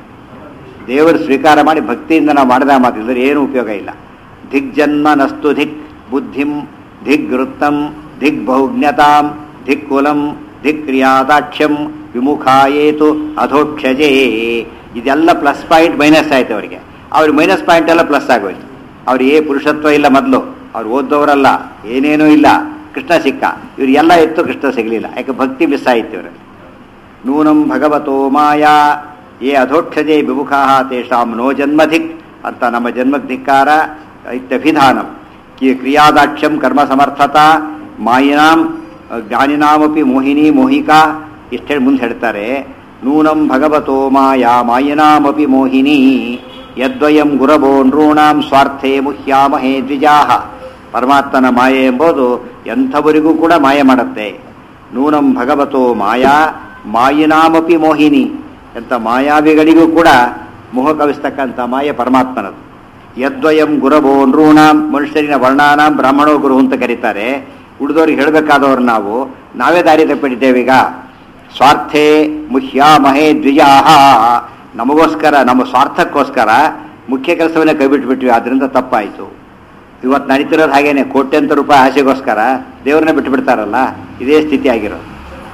S1: ದೇವರು ಸ್ವೀಕಾರ ಮಾಡಿ ಭಕ್ತಿಯಿಂದ ನಾವು ಮಾಡಿದ ಮಾತಿದ್ರೆ ಏನು ಉಪಯೋಗ ಇಲ್ಲ ದಿಗ್ಜನ್ಮ ನಸ್ತು ಧಿಕ್ ಬುದ್ಧಿಂ ದಿಗ್ ವೃತ್ತಂ ದಿಗ್ ಬಹುಜ್ಞತಾಂ ದಿಕ್ ಕುಲಂ ದಿಕ್ ಕ್ರಿಯಾದಾಕ್ಷ್ಯಂ ವಿಮುಖಾಯೇತು ಅಧೋಕ್ಷಜೇ ಇದೆಲ್ಲ ಪ್ಲಸ್ ಪಾಯಿಂಟ್ ಮೈನಸ್ ಆಯ್ತು ಅವರಿಗೆ ಅವ್ರಿಗೆ ಮೈನಸ್ ಪಾಯಿಂಟ್ ಎಲ್ಲ ಪ್ಲಸ್ ಆಗೋಯ್ತು ಅವ್ರಿಗೆ ಏ ಪುರುಷತ್ವ ಇಲ್ಲ ಮೊದಲು ಅವ್ರು ಓದ್ದವರಲ್ಲ ಏನೇನೂ ಇಲ್ಲ ಕೃಷ್ಣ ಸಿಕ್ಕ ಇವ್ರು ಎಲ್ಲ ಇತ್ತು ಕೃಷ್ಣ ಸಿಗಲಿಲ್ಲ ಯಾಕೆ ಭಕ್ತಿ ಮಿಸ್ ಆಯಿತು ಇವರಲ್ಲಿ ನೂನಂ ಭಗವತೋ ಮಾಯಾ ಯೇ ಅಧೋಕ್ಷಜೆ ವಿಮುಖಾ ತೇಷಾಂ ನೋ ಜನ್ಮಧಿಕ್ ಅಂತ ನಮ್ಮ ಜನ್ಮಕ್ಕೆ ಧಿಕ್ಕಾರ ಇತ್ಯಭಿಧಾನಂ ಕಿ ಕ್ರಿಯಾದಾಕ್ಷ್ಯಂ ಕರ್ಮ ಸಮರ್ಥತಾ ಮಾಯಿನಾಂ ಜ್ಞಾನಿನಾಮಪಿ ಮೋಹಿನಿ ಮೋಹಿಕಾ ಇಷ್ಟೇ ಮುಂದೆ ಹೇಳ್ತಾರೆ ನೂನಂ ಭಗವತೋ ಮಾಯಾ ಮಾಯಿನಾಮಪಿ ಮೋಹಿನಿ ಯದ್ವಯಂ ಗುರವೋ ನೃಣಾಂ ಸ್ವಾರ್ಥೇ ಮುಹ್ಯಾಮಹೇ ದ್ವಿಜಾಹ ಪರಮಾತ್ಮನ ಮಾಯೆ ಎಂಬುದು ಎಂಥವರಿಗೂ ಕೂಡ ಮಾಯ ಮಾಡುತ್ತೆ ನೂನಂ ಭಗವತೋ ಮಾಯಾ ಮಾಯಿನಾಮಪಿ ಮೋಹಿನಿ ಎಂಥ ಮಾಯಾವಿಗಳಿಗೂ ಕೂಡ ಮೋಹ ಕವಿಸ್ತಕ್ಕಂಥ ಮಾಯೆ ಪರಮಾತ್ಮನದು ಯದ್ವಯಂ ಗುರವೋ ನೃಣಾಂ ಮನುಷ್ಯರಿನ ವರ್ಣಾನಾಂ ಬ್ರಾಹ್ಮಣೋ ಗುರು ಅಂತ ಕರೀತಾರೆ ಉಳಿದವ್ರಿಗೆ ಹೇಳಬೇಕಾದವ್ರು ನಾವು ನಾವೇ ದಾರಿ ತಪ್ಪಿಟ್ಟಿದ್ದೇವೀಗ ಸ್ವಾರ್ಥೇ ಮುಹ್ಯಾಮಹೇ ದ್ವಿಜಾಹ ನಮಗೋಸ್ಕರ ನಮ್ಮ ಸ್ವಾರ್ಥಕ್ಕೋಸ್ಕರ ಮುಖ್ಯ ಕೆಲಸವನ್ನೇ ಕೈ ಬಿಟ್ಬಿಟ್ವಿ ಅದರಿಂದ ತಪ್ಪಾಯಿತು ಇವತ್ತು ನಡೀತಿರೋದು ಹಾಗೇನೆ ಕೋಟ್ಯಂತರ ರೂಪಾಯಿ ಆಸೆಗೋಸ್ಕರ ದೇವ್ರನ್ನ ಬಿಟ್ಟು ಬಿಡ್ತಾರಲ್ಲ ಇದೇ ಸ್ಥಿತಿ ಆಗಿರೋದು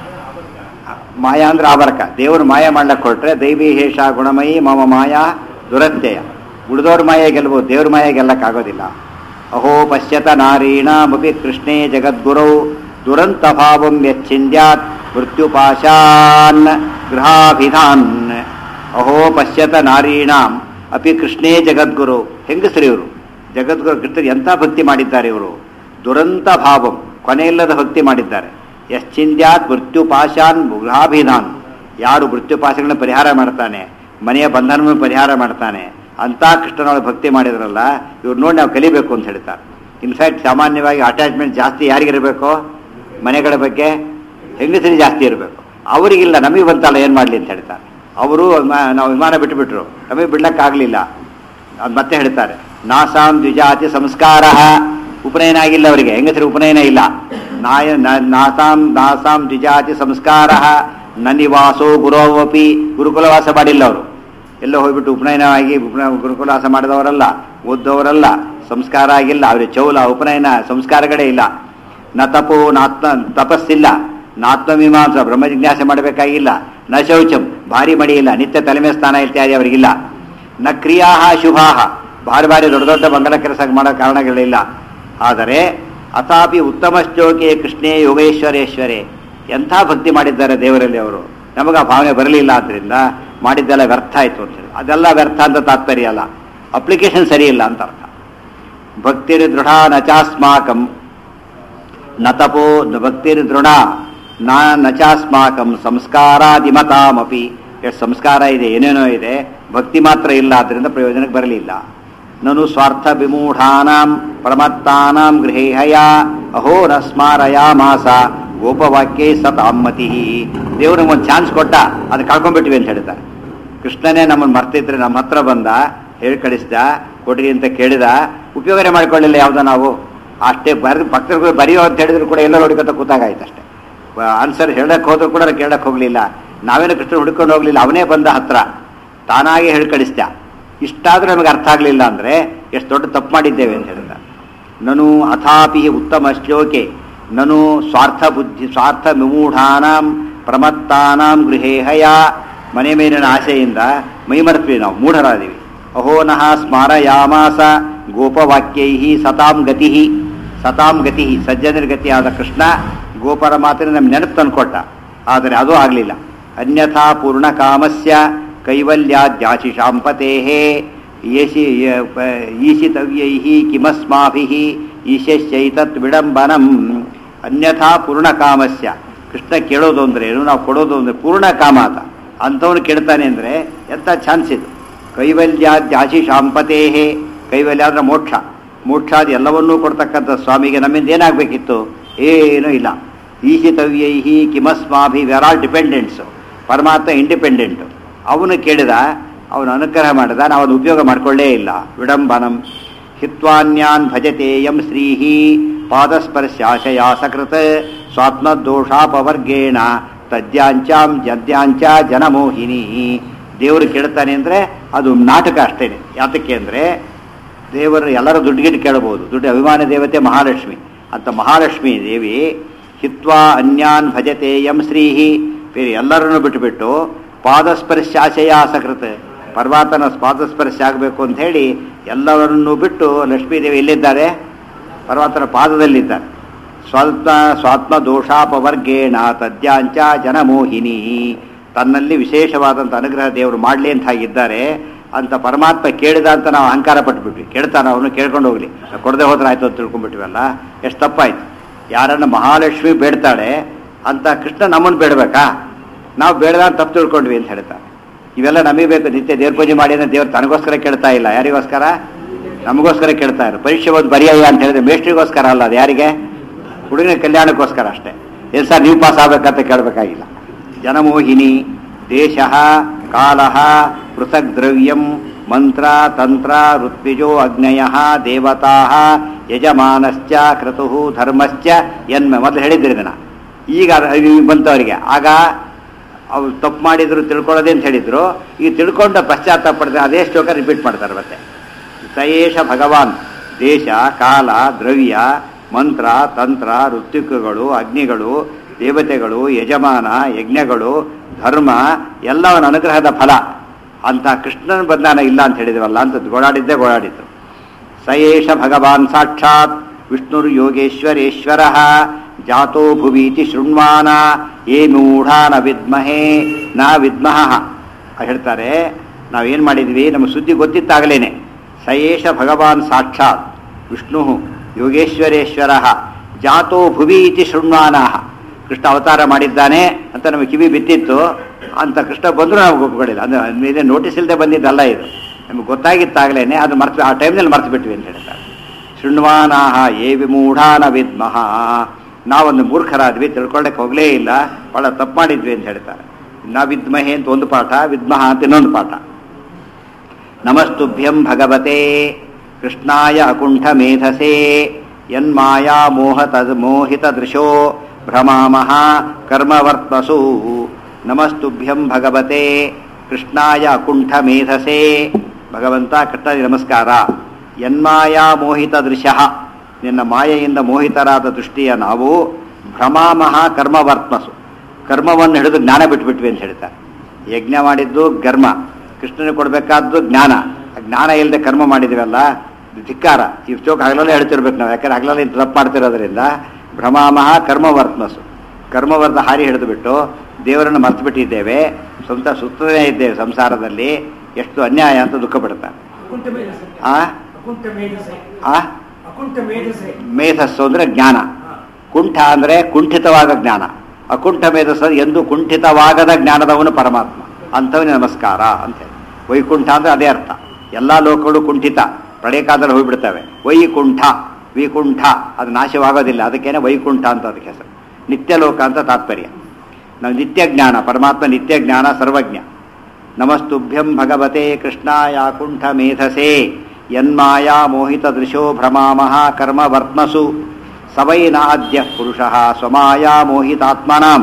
S1: ಮಾಯಾ ಅಂದ್ರೆ ಆವರಕ ದೇವರು ಮಾಯ ಮಾಡ್ಲಕ್ಕೆ ಹೊರಟ್ರೆ ದೈವಿ ಹೇಷ ಗುಣಮಯಿ ಮಮ ಮಾಯಾ ದುರತ್ಯಯ ಉಳಿದವ್ರ ಮಾಯ ಗೆಲ್ಬೋದು ದೇವ್ರ ಮಾಯ ಗೆಲ್ಲಕ್ಕಾಗೋದಿಲ್ಲ ಅಹೋ ಪಶ್ಯತ ನಾರೀಣಾಮಪಿ ಕೃಷ್ಣೇ ಜಗದ್ಗುರೌ ದುರಂತ ಭಾವಂ ಯಚ್ಛಿಂದ್ಯಾತ್ ಮೃತ್ಯುಪಾಶಾನ್ ಗೃಹಾಭಿಧಾನ್ ಅಹೋ ಪಶ್ಯತ ನಾರೀಣಾಂ ಅಪಿ ಕೃಷ್ಣೇ ಜಗದ್ಗುರು ಹೆಂಗಸರು ಇವರು ಜಗದ್ಗುರು ಕೃಷ್ಣ ಎಂಥ ಭಕ್ತಿ ಮಾಡಿದ್ದಾರೆ ಇವರು ದುರಂತ ಭಾವಂ ಕೊನೆಯಿಲ್ಲದ ಭಕ್ತಿ ಮಾಡಿದ್ದಾರೆ ಯಶ್ಚಿಂದ್ಯಾತ್ ಮೃತ್ಯುಪಾಶಾನ್ ಗೃಹಾಭಿಧಾನ್ ಯಾರು ಮೃತ್ಯುಪಾಶಗಳನ್ನ ಪರಿಹಾರ ಮಾಡ್ತಾನೆ ಮನೆಯ ಬಂಧನವನ್ನು ಪರಿಹಾರ ಮಾಡ್ತಾನೆ ಅಂತ ಕೃಷ್ಣನೊಳಗೆ ಭಕ್ತಿ ಮಾಡಿದ್ರಲ್ಲ ಇವ್ರು ನೋಡಿ ನಾವು ಕಲಿಬೇಕು ಅಂತ ಹೇಳ್ತಾರೆ ಇನ್ಫ್ಯಾಕ್ಟ್ ಸಾಮಾನ್ಯವಾಗಿ ಅಟ್ಯಾಚ್ಮೆಂಟ್ ಜಾಸ್ತಿ ಯಾರಿಗಿರಬೇಕು ಮನೆಗಳ ಬಗ್ಗೆ ಹೆಂಗಸರಿಗೆ ಜಾಸ್ತಿ ಇರಬೇಕು ಅವರಿಗಿಲ್ಲ ನಮಗೆ ಬಂತಲ್ಲ ಏನು ಮಾಡಲಿ ಅಂತ ಹೇಳ್ತಾರೆ ಅವರು ಮ- ನಾವು ವಿಮಾನ ಬಿಟ್ಟುಬಿಟ್ರು ನಮಗೆ ಬಿಡ್ಲಕ್ಕಾಗಲಿಲ್ಲ ಅದು ಮತ್ತೆ ಹೇಳ್ತಾರೆ ನಾಸಾಂ ದ್ವಿಜಾತಿ ಸಂಸ್ಕಾರ ಉಪನಯನ ಆಗಿಲ್ಲ ಅವರಿಗೆ ಹೆಂಗಸರು ಉಪನಯನ ಇಲ್ಲ ನಾಯ ನ- ನಾಸಾಂ ನಾಸಾಂ ದ್ವಿಜಾತಿ ಸಂಸ್ಕಾರ ನ ನಿವಾಸೋ ಗುರೋವಪಿ ಗುರುಕುಲವಾಸ ಮಾಡಿಲ್ಲ ಅವರು ಎಲ್ಲೋ ಹೋಗ್ಬಿಟ್ಟು ಉಪನಯನ ಆಗಿ ಉಪನಯ ಗುರುಕುಲವಾಸ ಮಾಡಿದವರಲ್ಲ ಓದ್ದವರಲ್ಲ ಸಂಸ್ಕಾರ ಆಗಿಲ್ಲ ಅವ್ರಿಗೆ ಚೌಲ ಉಪನಯನ ಸಂಸ್ಕಾರಗಳೇ ಇಲ್ಲ ನ ತಪೋ ನಾತ್ಮ ತಪಸ್ಸಿಲ್ಲ ನಾತ್ಮಮೀಮಾಂಸ ಬ್ರಹ್ಮ ಜಿಜ್ಞಾಸೆ ಮಾಡಬೇಕಾಗಿಲ್ಲ ನ ಶೌಚಂ ಭಾರಿ ಮಡಿ ಇಲ್ಲ ನಿತ್ಯ ತಲೆಮೆ ಸ್ನಾನ ಇತ್ಯಾದಿ ಅವರಿಗಿಲ್ಲ ನ ಕ್ರಿಯಾ ಶುಭಾ ಭಾರಿ ಭಾರಿ ದೊಡ್ಡ ದೊಡ್ಡ ಮಂಗಲ ಕೆಲಸ ಮಾಡೋ ಕಾರಣಗಳಿಲ್ಲ ಆದರೆ ಅಥಾಪಿ ಉತ್ತಮ ಶ್ಲೋಕೆ ಕೃಷ್ಣೇ ಯೋಗೇಶ್ವರೇಶ್ವರೇ ಎಂಥ ಭಕ್ತಿ ಮಾಡಿದ್ದಾರೆ ದೇವರಲ್ಲಿ ಅವರು ನಮಗೆ ಆ ಭಾವನೆ ಬರಲಿಲ್ಲ ಆದ್ದರಿಂದ ಮಾಡಿದ್ದೆಲ್ಲ ವ್ಯರ್ಥ ಆಯಿತು ಅಂತೇಳಿ ಅದೆಲ್ಲ ವ್ಯರ್ಥ ಅಂತ ತಾತ್ಪರ್ಯ ಅಲ್ಲ ಅಪ್ಲಿಕೇಶನ್ ಸರಿ ಇಲ್ಲ ಅಂತ ಅರ್ಥ ಭಕ್ತಿರ್ ದೃಢ ನಚಾಸ್ಮಾಕಂ ನ ತಪೋ ನ ಭಕ್ತಿರ್ ದೃಢ ನ ನಚಾಸ್ಮಾಕಂ ಸಂಸ್ಕಾರಾದಿಮತಾಮಪಿ ಎಷ್ಟು ಸಂಸ್ಕಾರ ಇದೆ ಏನೇನೋ ಇದೆ ಭಕ್ತಿ ಮಾತ್ರ ಇಲ್ಲ ಆದ್ದರಿಂದ ಪ್ರಯೋಜನಕ್ಕೆ ಬರಲಿಲ್ಲ ನನು ಸ್ವಾರ್ಥ ವಿಮೂಢಾನಾಂ ಪ್ರಮತ್ತಾನಾಂ ಗೃಹೇಹಯ ಅಹೋ ನ ಸ್ಮಾರಯಾಮಾಸ ಗೋಪವಾಕ್ಯೇ ಸತಾಮ್ಮತಿ ದೇವರು ಒಂದು ಚಾನ್ಸ್ ಕೊಟ್ಟ ಅದು ಕಳ್ಕೊಂಡ್ಬಿಟ್ವಿ ಅಂತ ಹೇಳ್ತಾರೆ ಕೃಷ್ಣನೇ ನಮ್ಮನ್ನು ಮರ್ತಿದ್ರೆ ನಮ್ಮ ಹತ್ರ ಬಂದ ಹೇಳಿ ಕಳಿಸ್ದ ಕೊಡ್ರಿ ಅಂತ ಕೇಳಿದ ಉಪಯೋಗನೆ ಮಾಡ್ಕೊಳ್ಳಿಲ್ಲ ಯಾವುದೋ ನಾವು ಅಷ್ಟೇ ಬರೆದು ಭಕ್ತರು ಬರೆಯೋ ಅಂತ ಹೇಳಿದ್ರು ಕೂಡ ಎಲ್ಲ ಹುಡುಕತ್ತ ಕೂತಾಗಾಯ್ತು ಅಷ್ಟೇ ಆನ್ಸರ್ ಹೇಳಕ್ ಹೋದ್ರು ಕೂಡ ನಾನು ಕೇಳಕ್ ಹೋಗ್ಲಿಲ್ಲ ನಾವೇನು ಕೃಷ್ಣ ಹುಡ್ಕೊಂಡು ಹೋಗ್ಲಿಲ್ಲ ಅವನೇ ಬಂದ ಹತ್ರ ತಾನಾಗಿ ಹೇಳಿ ಕಳಿಸ್ದ ಇಷ್ಟಾದ್ರೂ ನಮಗೆ ಅರ್ಥ ಆಗಲಿಲ್ಲ ಅಂದ್ರೆ ಎಷ್ಟು ದೊಡ್ಡ ತಪ್ಪು ಮಾಡಿದ್ದೇವೆ ಅಂತ ಹೇಳಿದ ನನು ಅಥಾಪಿ ಉತ್ತಮ ಶ್ಲೋಕೆ ನನು ಸ್ವಾರ್ಥ ಬುದ್ಧಿ ಸ್ವಾರ್ಥ ವಿಮೂಢಾನಾಂ ಪ್ರಮತ್ತಾನಾಂ ಗೃಹೇಹಯ ಮನೆ ಮೇಲಿನ ಆಸೆಯಿಂದ ಮೈಮರೆತ್ವಿ ನಾವು ಮೂಢರಾದೀವಿ ಅಹೋನಃ ಸ್ಮಾರಯಾಮಾಸ ಗೋಪವಾಕ್ಯೈ ಸತಾಂ ಗತಿ ಸತಾಂ ಗತಿ ಸಜ್ಜನರ ಗತಿಯಾದ ಕೃಷ್ಣ ಗೋಪರ ಮಾತಿನ ನಮ್ಗೆ ನೆನಪು ತಂದುಕೊಟ್ಟ ಆದರೆ ಅದು ಆಗಲಿಲ್ಲ ಅನ್ಯಥಾ ಪೂರ್ಣ ಕಾಮಸ್ಯ ಕೈವಲ್ಯಾದ್ಯಾಶಿಷಾಂಪತೆ ಯಶಿ ಈಶಿತವ್ಯೈ ಕಿಮಸ್ಮಾಭಿ ಈಶಶ್ಚೈತತ್ ವಿಡಂಬನಂ ಅನ್ಯಥಾ ಪೂರ್ಣ ಕಾಮಸ್ಯ ಕೃಷ್ಣ ಕೇಳೋದು ಅಂದ್ರೆ ಏನು ನಾವು ಕೊಡೋದು ಅಂದ್ರೆ ಪೂರ್ಣ ಕಾಮ ಆತ ಅಂಥವನು ಕೇಳ್ತಾನೆ ಅಂದರೆ ಎಂಥ ಚಾನ್ಸ್ ಇದು ಕೈವಲ್ಯಾದ್ಯಾಶಿಷಾಂಪತೆ ಕೈವಲ್ಯ ಅಂದ್ರೆ ಮೋಕ್ಷ ಮೋಕ್ಷಾದಿ ಎಲ್ಲವನ್ನೂ ಕೊಡ್ತಕ್ಕಂಥ ಸ್ವಾಮಿಗೆ ನಮ್ಮಿಂದ ಏನಾಗಬೇಕಿತ್ತು ಏನೂ ಇಲ್ಲ ಈಶಿತವ್ಯೈ ಕಿಮಸ್ಮಾಭಿ ವೆರ್ ಆಲ್ ಡಿಪೆಂಡೆಂಟ್ಸು ಪರಮಾತ್ಮ ಇಂಡಿಪೆಂಡೆಂಟು ಅವನು ಕೇಳಿದ ಅವನು ಅನುಗ್ರಹ ಮಾಡಿದ ನಾವು ಅದು ಉಪಯೋಗ ಮಾಡಿಕೊಳ್ಳೇ ಇಲ್ಲ ವಿಡಂಬನಂ ಹಿತ್ವಾನ್ಯಾನ್ ಭಜತೆ ಯಂ ಶ್ರೀಹಿ ಪಾದಸ್ಪರ್ಶಾಶಯಾ ಸಕೃತ ಸ್ವಾತ್ಮದೋಷಾಪವರ್ಗೇಣ ತದ್ಯಾಂಚಾಂ ಜದ್ಯಾಂಚ ಜನಮೋಹಿನಿ ದೇವರು ಕೇಳ್ತಾನೆ ಅಂದರೆ ಅದು ನಾಟಕ ಅಷ್ಟೇನೆ ಯಾತಕ್ಕೆ ಅಂದರೆ ದೇವರು ಎಲ್ಲರೂ ದುಡ್ಡುಗಿಟ್ಟು ಕೇಳಬಹುದು ದುಡ್ಡು ಅಭಿಮಾನ ದೇವತೆ ಮಹಾಲಕ್ಷ್ಮಿ ಅಂತ ಮಹಾಲಕ್ಷ್ಮಿ ದೇವಿ ಹಿತ್ವಾ ಅನ್ಯಾನ್ ಭಜತೆ ಯಂ ಶ್ರೀಹಿ ಬೇರೆ ಎಲ್ಲರನ್ನು ಬಿಟ್ಟುಬಿಟ್ಟು ಪಾದಸ್ಪರ್ಶಾಶಯ ಸಕೃತ ಪರ್ವತನ ಪಾದಸ್ಪರ್ಶ ಆಗಬೇಕು ಅಂತ ಹೇಳಿ ಎಲ್ಲವರನ್ನು ಬಿಟ್ಟು ಲಕ್ಷ್ಮೀದೇವಿ ಎಲ್ಲಿದ್ದಾರೆ ಪರ್ವತನ ಪಾದದಲ್ಲಿದ್ದಾರೆ ಸ್ವಲ್ಪ ಸ್ವಾತ್ಮ ದೋಷಾಪವರ್ಗೇಣ ತದ್ಯಾಂಚ ಜನಮೋಹಿನಿ ತನ್ನಲ್ಲಿ ವಿಶೇಷವಾದಂಥ ಅನುಗ್ರಹ ದೇವರು ಮಾಡಲಿ ಅಂತ ಹಾಗಿದ್ದಾರೆ ಅಂತ ಪರಮಾತ್ಮ ಕೇಳಿದ ಅಂತ ನಾವು ಅಹಂಕಾರ ಪಟ್ಬಿಟ್ವಿ ಕೇಳ್ತಾನ ಅವನು ಕೇಳ್ಕೊಂಡು ಹೋಗ್ಲಿ ಕೊಡದೆ ಹೋದ್ರೆ ಆಯ್ತು ಅಂತ ತಿಳ್ಕೊಂಡ್ಬಿಟ್ವಲ್ಲ ಎಷ್ಟು ತಪ್ಪಾಯ್ತು ಯಾರನ್ನ ಮಹಾಲಕ್ಷ್ಮಿ ಬೇಡ್ತಾಳೆ ಅಂತ ಕೃಷ್ಣ ನಮ್ಮನ್ನು ಬೇಡಬೇಕಾ ನಾವು ಬೇಡದ ಅಂತ ತಪ್ಪು ತಿಳ್ಕೊಂಡ್ವಿ ಅಂತ ಹೇಳ್ತಾರೆ ಇವೆಲ್ಲ ನಮಗೆ ಬೇಕು ನಿತ್ಯ ದೇವ್ರ ಪೂಜೆ ಮಾಡಿ ಅಂದ್ರೆ ದೇವ್ರು ತನಗೋಸ್ಕರ ಕೇಳ್ತಾ ಇಲ್ಲ ಯಾರಿಗೋಸ್ಕರ ನಮಗೋಸ್ಕರ ಕೇಳ್ತಾ ಇರು ಪರೀಕ್ಷೆ ಒಂದು ಬರೆಯಯ್ಯ ಅಂತ ಹೇಳಿದ್ರೆ ಮೇಷ್ಟ್ರಿಗೋಸ್ಕರ ಅಲ್ಲ ಅದು ಯಾರಿಗೆ ಹುಡುಗನ ಕಲ್ಯಾಣಕ್ಕೋಸ್ಕರ ಅಷ್ಟೇ ಏನು ಸರ್ ನೀವು ಪಾಸ್ ಆಗ್ಬೇಕಂತ ಕೇಳಬೇಕಾಗಿಲ್ಲ ಜನಮೋಹಿನಿ ದೇಶ ಕಾಲ ಪೃಥಕ್ ದ್ರವ್ಯಂ ಮಂತ್ರ ತಂತ್ರ ಋತ್ವಿಜೋ ಅಗ್ನಯ ದೇವತಾ ಯಜಮಾನಶ್ಚ ಕ್ರತು ಧರ್ಮಶ್ಚ ಎನ್ಮೆ ಮೊದಲು ಹೇಳಿದ್ರಿ ಇದನ್ನ ಈಗ ಅದು ಬಂತವರಿಗೆ ಆಗ ಅವ್ರು ತಪ್ಪು ಮಾಡಿದ್ರು ತಿಳ್ಕೊಳ್ಳೋದೇ ಅಂತ ಹೇಳಿದ್ರು ಈಗ ತಿಳ್ಕೊಂಡ ಪಶ್ಚಾತ್ತಾಪ ಪಡೆದ್ರೆ ಅದೇ ಶ್ಲೋಕ ರಿಪೀಟ್ ಮಾಡ್ತಾರೆ ಮತ್ತೆ ಸಯೇಷ ಭಗವಾನ್ ದೇಶ ಕಾಲ ದ್ರವ್ಯ ಮಂತ್ರ ತಂತ್ರ ಋತ್ವಿಕಗಳು ಅಗ್ನಿಗಳು ದೇವತೆಗಳು ಯಜಮಾನ ಯಜ್ಞಗಳು ಧರ್ಮ ಎಲ್ಲವನ್ನ ಅನುಗ್ರಹದ ಫಲ ಅಂತ ಕೃಷ್ಣನ ಬಂಧನ ಇಲ್ಲ ಅಂತ ಹೇಳಿದ್ವಲ್ಲ ಅಂತ ಗೋಳಾಡಿದ್ದೇ ಗೋಳಾಡಿದ್ದು ಸಯೇಷ ಭಗವಾನ್ ಸಾಕ್ಷಾತ್ ವಿಷ್ಣುರ್ ಯೋಗೇಶ್ವರೇಶ್ವರ ಜಾತೋ ಭುವೀತಿ ಶೃಣ್ವಾನ ಏ ಮೂಢಾನ ವಿದ್ಮಹೇ ನಾ ವಿದ್ಮಹ ಹೇಳ್ತಾರೆ ನಾವೇನು ಮಾಡಿದ್ವಿ ನಮ್ಮ ಸುದ್ದಿ ಗೊತ್ತಿತ್ತಾಗಲೇನೆ ಸಯೇಷ ಭಗವಾನ್ ಸಾಕ್ಷಾತ್ ವಿಷ್ಣು ಯೋಗೇಶ್ವರೇಶ್ವರ ಜಾತೋ ಭುವಿ ಇತಿ ಶೃಣ್ವಾನ ಕೃಷ್ಣ ಅವತಾರ ಮಾಡಿದ್ದಾನೆ ಅಂತ ನಮಗೆ ಕಿವಿ ಬಿತ್ತಿತ್ತು ಅಂತ ಕೃಷ್ಣ ಬಂದರೂ ನಾವು ಒಪ್ಕೊಳ್ಳಿಲ್ಲ ಅಂದ್ರೆ ಇದೇ ನೋಟಿಸ್ ಇಲ್ಲದೆ ಬಂದಿದ್ದಲ್ಲ ಇದು ನಮಗೆ ಗೊತ್ತಾಗಿತ್ತಾಗಲೇನೆ ಅದು ಮರ್ತು ಆ ಟೈಮ್ನಲ್ಲಿ ಮರ್ತು ಬಿಟ್ವಿ ಅಂತ ಹೇಳ್ತಾರೆ ಶೃಣ್ವಾನಾಹ ಏ ವಿಮೂಢಾನ ವಿದ್ಮಹ ನಾವೊಂದು ಮೂರ್ಖರಾದ್ವಿ ತಿಳ್ಕೊಳ್ಳಕ್ಕೆ ಹೋಗಲೇ ಇಲ್ಲ ಭಾಳ ತಪ್ಪು ಮಾಡಿದ್ವಿ ಅಂತ ಹೇಳ್ತಾರೆ ನ ವಿದ್ಮಹೆ ಅಂತ ಒಂದು ಪಾಠ ವಿದ್ಮಹ ಅಂತ ಇನ್ನೊಂದು ಪಾಠ ನಮಸ್ತುಭ್ಯಂ ಭಗವತೆ ಕೃಷ್ಣಾಯ ಅಕುಂಠ ಮೇಧಸೆ ಯನ್ಮಾಯಾ ಮೋಹತ ಮೋಹಿತ ದೃಶೋ ಭ್ರಮಾಮಹ ಕರ್ಮವರ್ತ್ಮಸು ನಮಸ್ತುಭ್ಯಂ ಭಗವತೆ ಕೃಷ್ಣಾಯ ಅಕುಂಠ ಮೇಧಸೆ ಭಗವಂತ ಕೃಷ್ಣನಿಗೆ ನಮಸ್ಕಾರ ಯನ್ಮಾಯಾ ಮೋಹಿತ ದೃಶ್ಯ ನಿನ್ನ ಮಾಯೆಯಿಂದ ಮೋಹಿತರಾದ ದೃಷ್ಟಿಯ ನಾವು ಭ್ರಮಾಮಹ ಕರ್ಮವರ್ತ್ಮಸು ಕರ್ಮವನ್ನು ಹಿಡಿದು ಜ್ಞಾನ ಬಿಟ್ಬಿಟ್ವಿ ಅಂತ ಹೇಳ್ತಾರೆ ಯಜ್ಞ ಮಾಡಿದ್ದು ಕರ್ಮ ಕೃಷ್ಣನಿಗೆ ಕೊಡಬೇಕಾದ್ದು ಜ್ಞಾನ ಆ ಜ್ಞಾನ ಇಲ್ಲದೆ ಕರ್ಮ ಮಾಡಿದಿವಲ್ಲ ಇದು ಧಿಕ್ಕಾರ ಈ ಚೋಕ್ ಹಗಲಲ್ಲೇ ಹೇಳ್ತಿರ್ಬೇಕು ನಾವು ಯಾಕಂದ್ರೆ ಹಗಲಲ್ಲಿ ಇಂಥ ತಪ್ಪು ಮಾಡ್ತಿರೋದ್ರಿಂದ ಭ್ರಮಾಮಹ ಕರ್ಮವರ್ತ್ಮಸು ಕರ್ಮವರ್ಧ ಹಾರಿ ಹಿಡಿದು ಬಿಟ್ಟು ದೇವರನ್ನು ಮರ್ತು ಬಿಟ್ಟಿದ್ದೇವೆ ಸ್ವಂತ ಸುತ್ತನೇ ಇದ್ದೇವೆ ಸಂಸಾರದಲ್ಲಿ ಎಷ್ಟು ಅನ್ಯಾಯ ಅಂತ ದುಃಖ ಪಡ್ತಾರೆ
S2: ಅಕುಂಠ ಮೇಧಸೆ
S1: ಆ
S2: ಅಕುಂಠ ಮೇಧಸೆ
S1: ಆ
S2: ಅಕುಂಠ ಮೇಧಸೆ
S1: ಮೇಧಸ್ಸು ಅಂದ್ರೆ ಜ್ಞಾನ
S2: ಹಾ.
S1: ಕುಂಠ ಅಂದ್ರೆ ಕುಂಠಿತವಾದ ಜ್ಞಾನ ಅಕುಂಠ ಮೇಧಸ್ಸು ಎಂದು ಕುಂಠಿತವಾಗದ ಜ್ಞಾನದವನು ಪರಮಾತ್ಮ ಅಂಥವನೇ ನಮಸ್ಕಾರ ಅಂತ ಹೇಳಿ ವೈಕುಂಠ ಅಂದ್ರೆ ಅದೇ ಅರ್ಥ ಎಲ್ಲಾ ಲೋಕಗಳು ಕುಂಠಿತ ಪ್ರಳಯಕಾಲದಲ್ಲಿ ಹೋಗ್ಬಿಡ್ತವೆ ವೈಕುಂಠ ವಿಕುಂಠ ಅದು ನಾಶವಾಗೋದಿಲ್ಲ ಅದಕ್ಕೇನೆ ವೈಕುಂಠ ಅಂತ ಅದಕ್ಕೆ ಹೆಸರು ನಿತ್ಯ ಲೋಕ ಅಂತ ತಾತ್ಪರ್ಯ ನಾವು ನಿತ್ಯ ಜ್ಞಾನ ಪರಮಾತ್ಮ ನಿತ್ಯ ಜ್ಞಾನ ಸರ್ವಜ್ಞ ನಮಸ್ತುಭ್ಯಂ ಭಗವತೆ ಕೃಷ್ಣಾಯ ಕುಂಠ ಮೇಧಸೆ ಯನ್ಮಾಯಾ ಮೋಹಿತ ದೃಶೋ ಭ್ರಮಾಮಹ ಕರ್ಮ ವರ್ತ್ಮಸು ಸವೈನಾದ್ಯ ಪುರುಷ ಸ್ವಮಾಯಾ ಮೋಹಿತಾತ್ಮನಾಂ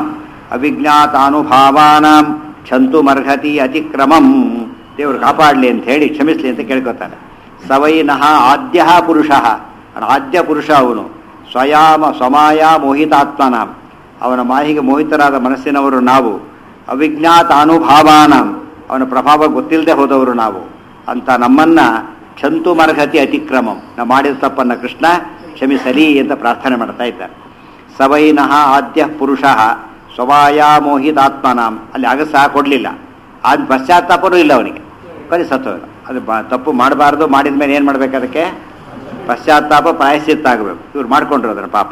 S1: ಅವಿಜ್ಞಾತಾನುಭಾವಾನಾಂ ಕ್ಷಂತುಮರ್ಹತಿ ಅತಿಕ್ರಮಂ ದೇವರು ಕಾಪಾಡಲಿ ಅಂತ ಹೇಳಿ ಕ್ಷಮಿಸ್ಲಿ ಅಂತ ಕೇಳ್ಕೊತಾನೆ ಸವೈನಃ ಆದ್ಯ ಪುರುಷ ಆದ್ಯ ಪುರುಷ ಅವನು ಸ್ವಯಾಮ ಸ್ವಮಾಯ ಮೋಹಿತಾತ್ಮನಾಂ ಅವನ ಮಾಹಿಗೆ ಮೋಹಿತರಾದ ಮನಸ್ಸಿನವರು ನಾವು ಅವಿಜ್ಞಾತ ಅನುಭಾವಾನಾಂ ಅವನ ಪ್ರಭಾವ ಗೊತ್ತಿಲ್ಲದೆ ಹೋದವರು ನಾವು ಅಂತ ನಮ್ಮನ್ನ ಕ್ಷಂತು ಮರ್ಹತಿ ಅತಿಕ್ರಮಂ ನಾವು ಮಾಡಿದ ತಪ್ಪನ್ನ ಕೃಷ್ಣ ಕ್ಷಮಿಸಲಿ ಅಂತ ಪ್ರಾರ್ಥನೆ ಮಾಡ್ತಾ ಇದ್ದಾರೆ ಸವೈನಃ ಆದ್ಯ ಪುರುಷ ಸ್ವವಾಯ ಮೋಹಿತಾತ್ಮನಾಂ ಅಲ್ಲಿ ಅಗಸ ಕೊಡಲಿಲ್ಲ ಆದ ಪಶ್ಚಾತ್ತಾಪನೂ ಇಲ್ಲ ಅವನಿಗೆ ಬರೀ ಸತ್ತೋದ ಅದು ಬ- ತಪ್ಪು ಮಾಡಬಾರ್ದು ಮಾಡಿದ ಮೇಲೆ ಏನು ಮಾಡ್ಬೇಕು ಅದಕ್ಕೆ ಪಶ್ಚಾತ್ತಾಪ ಪ್ರಾಯಶ್ಚಿತ್ತ ಆಗಬೇಕು ಇವ್ರು ಮಾಡ್ಕೊಂಡ್ರು ಅದರ ಪಾಪ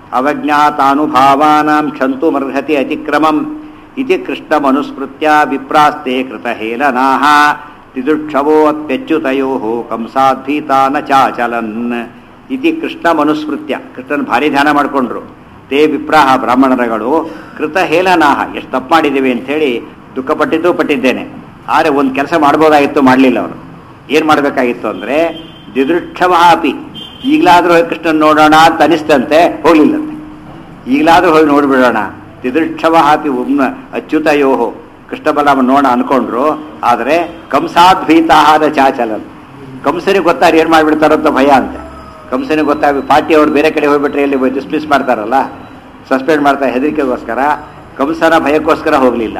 S1: ಅವಜ್ಞಾತಾನುಭಾವಾನಾಂ ಕ್ಷಂತು ಮರ್ಹತಿ ಅತಿಕ್ರಮಂ ಇತಿ ಕೃಷ್ಣಮನುಸ್ಮೃತ್ಯ ವಿಪ್ರಾಸ್ತೆ ಕೃತಹೇಲನಾಹ ತಿದುಕ್ಷವೋ ಅತ್ಯಚ್ಯುತಯೋ ಕಂಸಾದ್ಭೀತಾನ ಚಾಚಲನ್ ಇತಿ ಕೃಷ್ಣಮನುಸ್ಮೃತ್ಯ ಕೃಷ್ಣನ್ ಭಾರಿ ಧ್ಯಾನ ಮಾಡಿಕೊಂಡ್ರು ತೇ ವಿಪ್ರಾಹ ಬ್ರಾಹ್ಮಣರುಗಳು ಕೃತಹೇಲನಾಹ ಎಷ್ಟು ತಪ್ಪು ಮಾಡಿದ್ದೀವಿ ಅಂಥೇಳಿ ದುಃಖಪಟ್ಟಿದ್ದು ಪಟ್ಟಿದ್ದೇನೆ ಆದರೆ ಒಂದು ಕೆಲಸ ಮಾಡ್ಬೋದಾಗಿತ್ತು ಮಾಡಲಿಲ್ಲ ಅವರು ಏನು ಮಾಡಬೇಕಾಗಿತ್ತು ಅಂದರೆ ದಿದೃಕ್ಷವ ಅಪಿ ಈಗಲಾದರೂ ಹೋಗಿ ಕೃಷ್ಣನ್ ನೋಡೋಣ ಅಂತ ಅನಿಸ್ತಂತೆ ಹೋಗ್ಲಿಲ್ಲಂತೆ ಈಗಲಾದರೂ ಹೋಗಿ ನೋಡಿಬಿಡೋಣ ದಿದೃಕ್ಷವ ಹಾಪಿ ಉಮ್ನ ಅಚ್ಯುತಯೋಹೋ ಕೃಷ್ಣ ಬಲರಾಮ ನೋಡ ಅನ್ಕೊಂಡ್ರು ಆದರೆ ಕಂಸಾದ್ಭೀತಾಹಾರ ಚಾಚಲನ್ ಕಂಸನಿಗೆ ಗೊತ್ತಾರ ಏನು ಮಾಡಿಬಿಡ್ತಾರೋ ಅಂತ ಭಯ ಅಂತ ಕಂಸನಿಗೆ ಗೊತ್ತಾಗಿ ಪಾರ್ಟಿ ಅವ್ರು ಬೇರೆ ಕಡೆ ಹೋಗ್ಬಿಟ್ರೆ ಇಲ್ಲಿ ಡಿಸ್ಮಿಸ್ ಮಾಡ್ತಾರಲ್ಲ ಸಸ್ಪೆಂಡ್ ಮಾಡ್ತಾರೆ ಹೆದರಿಕೆಗೋಸ್ಕರ ಕಂಸನ ಭಯಕ್ಕೋಸ್ಕರ ಹೋಗಲಿಲ್ಲ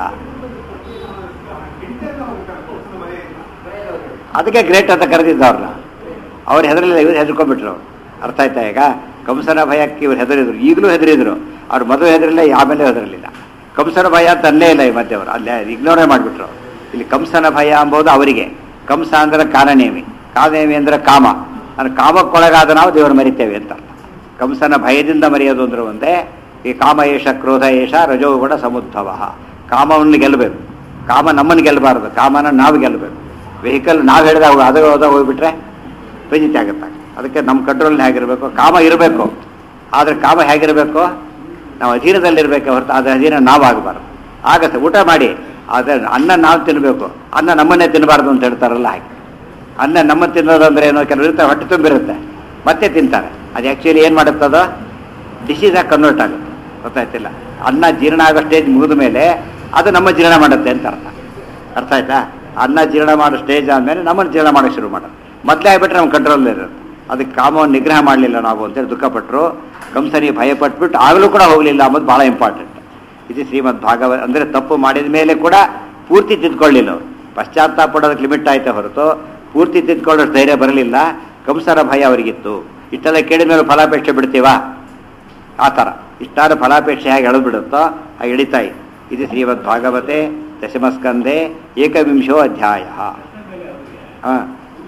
S1: ಅದಕ್ಕೆ ಗ್ರೇಟ್ ಅಂತ ಕರೆದಿದ್ದು ಅವ್ರನ್ನ ಅವ್ರು ಹೆದರಲಿಲ್ಲ ಇವ್ರು ಹೆದರ್ಕೊಂಡ್ಬಿಟ್ರು ಅರ್ಥ ಆಯ್ತಾ ಈಗ ಕಂಸನ ಭಯಕ್ಕೆ ಇವ್ರು ಹೆದರಿದ್ರು ಈಗಲೂ ಹೆದರಿದ್ರು ಅವ್ರು ಮೊದಲು ಹೆದರಿಲ್ಲ ಆಮೇಲೆ ಹೆದರಲಿಲ್ಲ ಕಂಸನ ಭಯ ಅಂತ ಅಲ್ಲೇ ಇಲ್ಲ ಈ ಮಧ್ಯೆ ಅವರು ಅಲ್ಲೇ ಇಗ್ನೋರೇ ಮಾಡಿಬಿಟ್ರು ಇಲ್ಲಿ ಕಂಸನ ಭಯ ಎಂಬುದು ಅವರಿಗೆ ಕಂಸ ಅಂದ್ರೆ ಕಾಲನೇಮಿ ಕಾಲನೇಮಿ ಅಂದ್ರೆ ಕಾಮ ಅಂದ್ರೆ ಕಾಮಕ್ಕೊಳಗಾದ ನಾವು ದೇವರು ಮರಿತೇವೆ ಅಂತ ಅರ್ಥ. ಕಂಸನ ಭಯದಿಂದ ಮರೆಯೋದು ಅಂದ್ರೆ ಒಂದೇ ಈ ಕಾಮ ಏಷ ಕ್ರೋಧ ಏಷ ರಜೋಗುಣ ಸಮುದ್ಭವ ಕಾಮವನ್ನು ಗೆಲ್ಲಬೇಕು ಕಾಮ ನಮ್ಮನ್ನು ಗೆಲ್ಲಬಾರದು ಕಾಮನ ನಾವು ಗೆಲ್ಲಬೇಕು ವೆಹಿಕಲ್ ನಾವು ಹೇಳಿದಾಗ ಅದು ಹೋದಾಗ ಹೋಗ್ಬಿಟ್ರೆ ಫಜಿತಿ ಆಗುತ್ತೆ ಅದಕ್ಕೆ ನಮ್ಮ ಕಂಟ್ರೋಲ್ ಹೇಗಿರಬೇಕು ಕಾಮ ಇರಬೇಕು ಆದರೆ ಕಾಮ ಹೇಗಿರಬೇಕು ನಾವು ಅಧೀನದಲ್ಲಿರಬೇಕು ಹೊರತು ಅದ್ರ ಅಧೀನ ನಾವು ಆಗಬಾರ್ದು ಆಗತ್ತೆ ಊಟ ಮಾಡಿ ಆದರೆ ಅನ್ನ ನಾವು ತಿನ್ನಬೇಕು ಅನ್ನ ನಮ್ಮನ್ನೇ ತಿನ್ನಬಾರ್ದು ಅಂತ ಹೇಳ್ತಾರಲ್ಲ ಹಾಗೆ ಅನ್ನ ನಮ್ಮ ತಿನ್ನೋದು ಅಂದ್ರೆ ಏನೋ ಕೆಲವರು ಇರ್ತಾರೆ ಹೊಟ್ಟೆ ತುಂಬಿರುತ್ತೆ ಮತ್ತೆ ತಿಂತಾರೆ ಅದು ಆ್ಯಕ್ಚುಲಿ ಏನು ಮಾಡುತ್ತದೋ ಡಿಸೀಸಾಗಿ ಕನ್ವರ್ಟ್ ಆಗುತ್ತೆ ಗೊತ್ತಾಯ್ತಿಲ್ಲ ಅನ್ನ ಜೀರ್ಣ ಆಗೋ ಸ್ಟೇಜ್ ಮುಗಿದ ಮೇಲೆ ಅದು ನಮ್ಮ ಜೀರ್ಣ ಮಾಡುತ್ತೆ ಅಂತ ಅರ್ಥ ಅರ್ಥ ಆಯ್ತಾ ಅನ್ನ ಜೀರ್ಣ ಮಾಡೋ ಸ್ಟೇಜ್ ಆದಮೇಲೆ ನಮ್ಮನ್ನು ಜೀರ್ಣ ಮಾಡೋಕ್ಕೆ ಶುರು ಮಾಡೋದು ಮೊದಲೇ ಆಗಿಬಿಟ್ರೆ ನಮ್ಮ ಕಂಟ್ರೋಲ್ ಇರೋದು ಅದಕ್ಕೆ ಕಾಮವನ್ನು ನಿಗ್ರಹ ಮಾಡಲಿಲ್ಲ ನಾವು ಅಂತೇಳಿ ದುಃಖಪಟ್ಟರು ಕಂಸನಿಗೆ ಭಯಪಟ್ಬಿಟ್ಟು ಆಗಲೂ ಕೂಡ ಹೋಗಲಿಲ್ಲ ಅನ್ನೋದು ಭಾಳ ಇಂಪಾರ್ಟೆಂಟ್ ಇದು ಶ್ರೀಮದ್ ಭಾಗವ ಅಂದರೆ ತಪ್ಪು ಮಾಡಿದ ಮೇಲೆ ಕೂಡ ಪೂರ್ತಿ ತಿದ್ಕೊಳ್ಳಿಲ್ಲ ಅವರು ಪಶ್ಚಾತ್ತಾಪ ಪಡೋದಕ್ಕೆ ಲಿಮಿಟ್ ಆಯ್ತಾ ಹೊರತು ಪೂರ್ತಿ ತಿದ್ಕೊಳ್ಳೋ ಧೈರ್ಯ ಬರಲಿಲ್ಲ ಕಂಸರ ಭಯ ಅವರಿಗಿತ್ತು ಇಷ್ಟೆಲ್ಲ ಕೇಳಿದ ಮೇಲೆ ಫಲಾಪೇಕ್ಷೆ ಬಿಡ್ತೀವಾ ಆ ಥರ ಇಷ್ಟಾದ ಫಲಾಪೇಕ್ಷೆ ಹೇಗೆ ಎಳೆದು ಬಿಡುತ್ತೋ ಹಾಗೆ ಎಳಿತಾ ಇದೆ ಇದು ಶ್ರೀಮದ್ ಭಾಗವತೆ ದಶಮಸ್ಕಂದೆ ಏಕವಿಂಶೋ ಅಧ್ಯಾಯ ಹಾಂ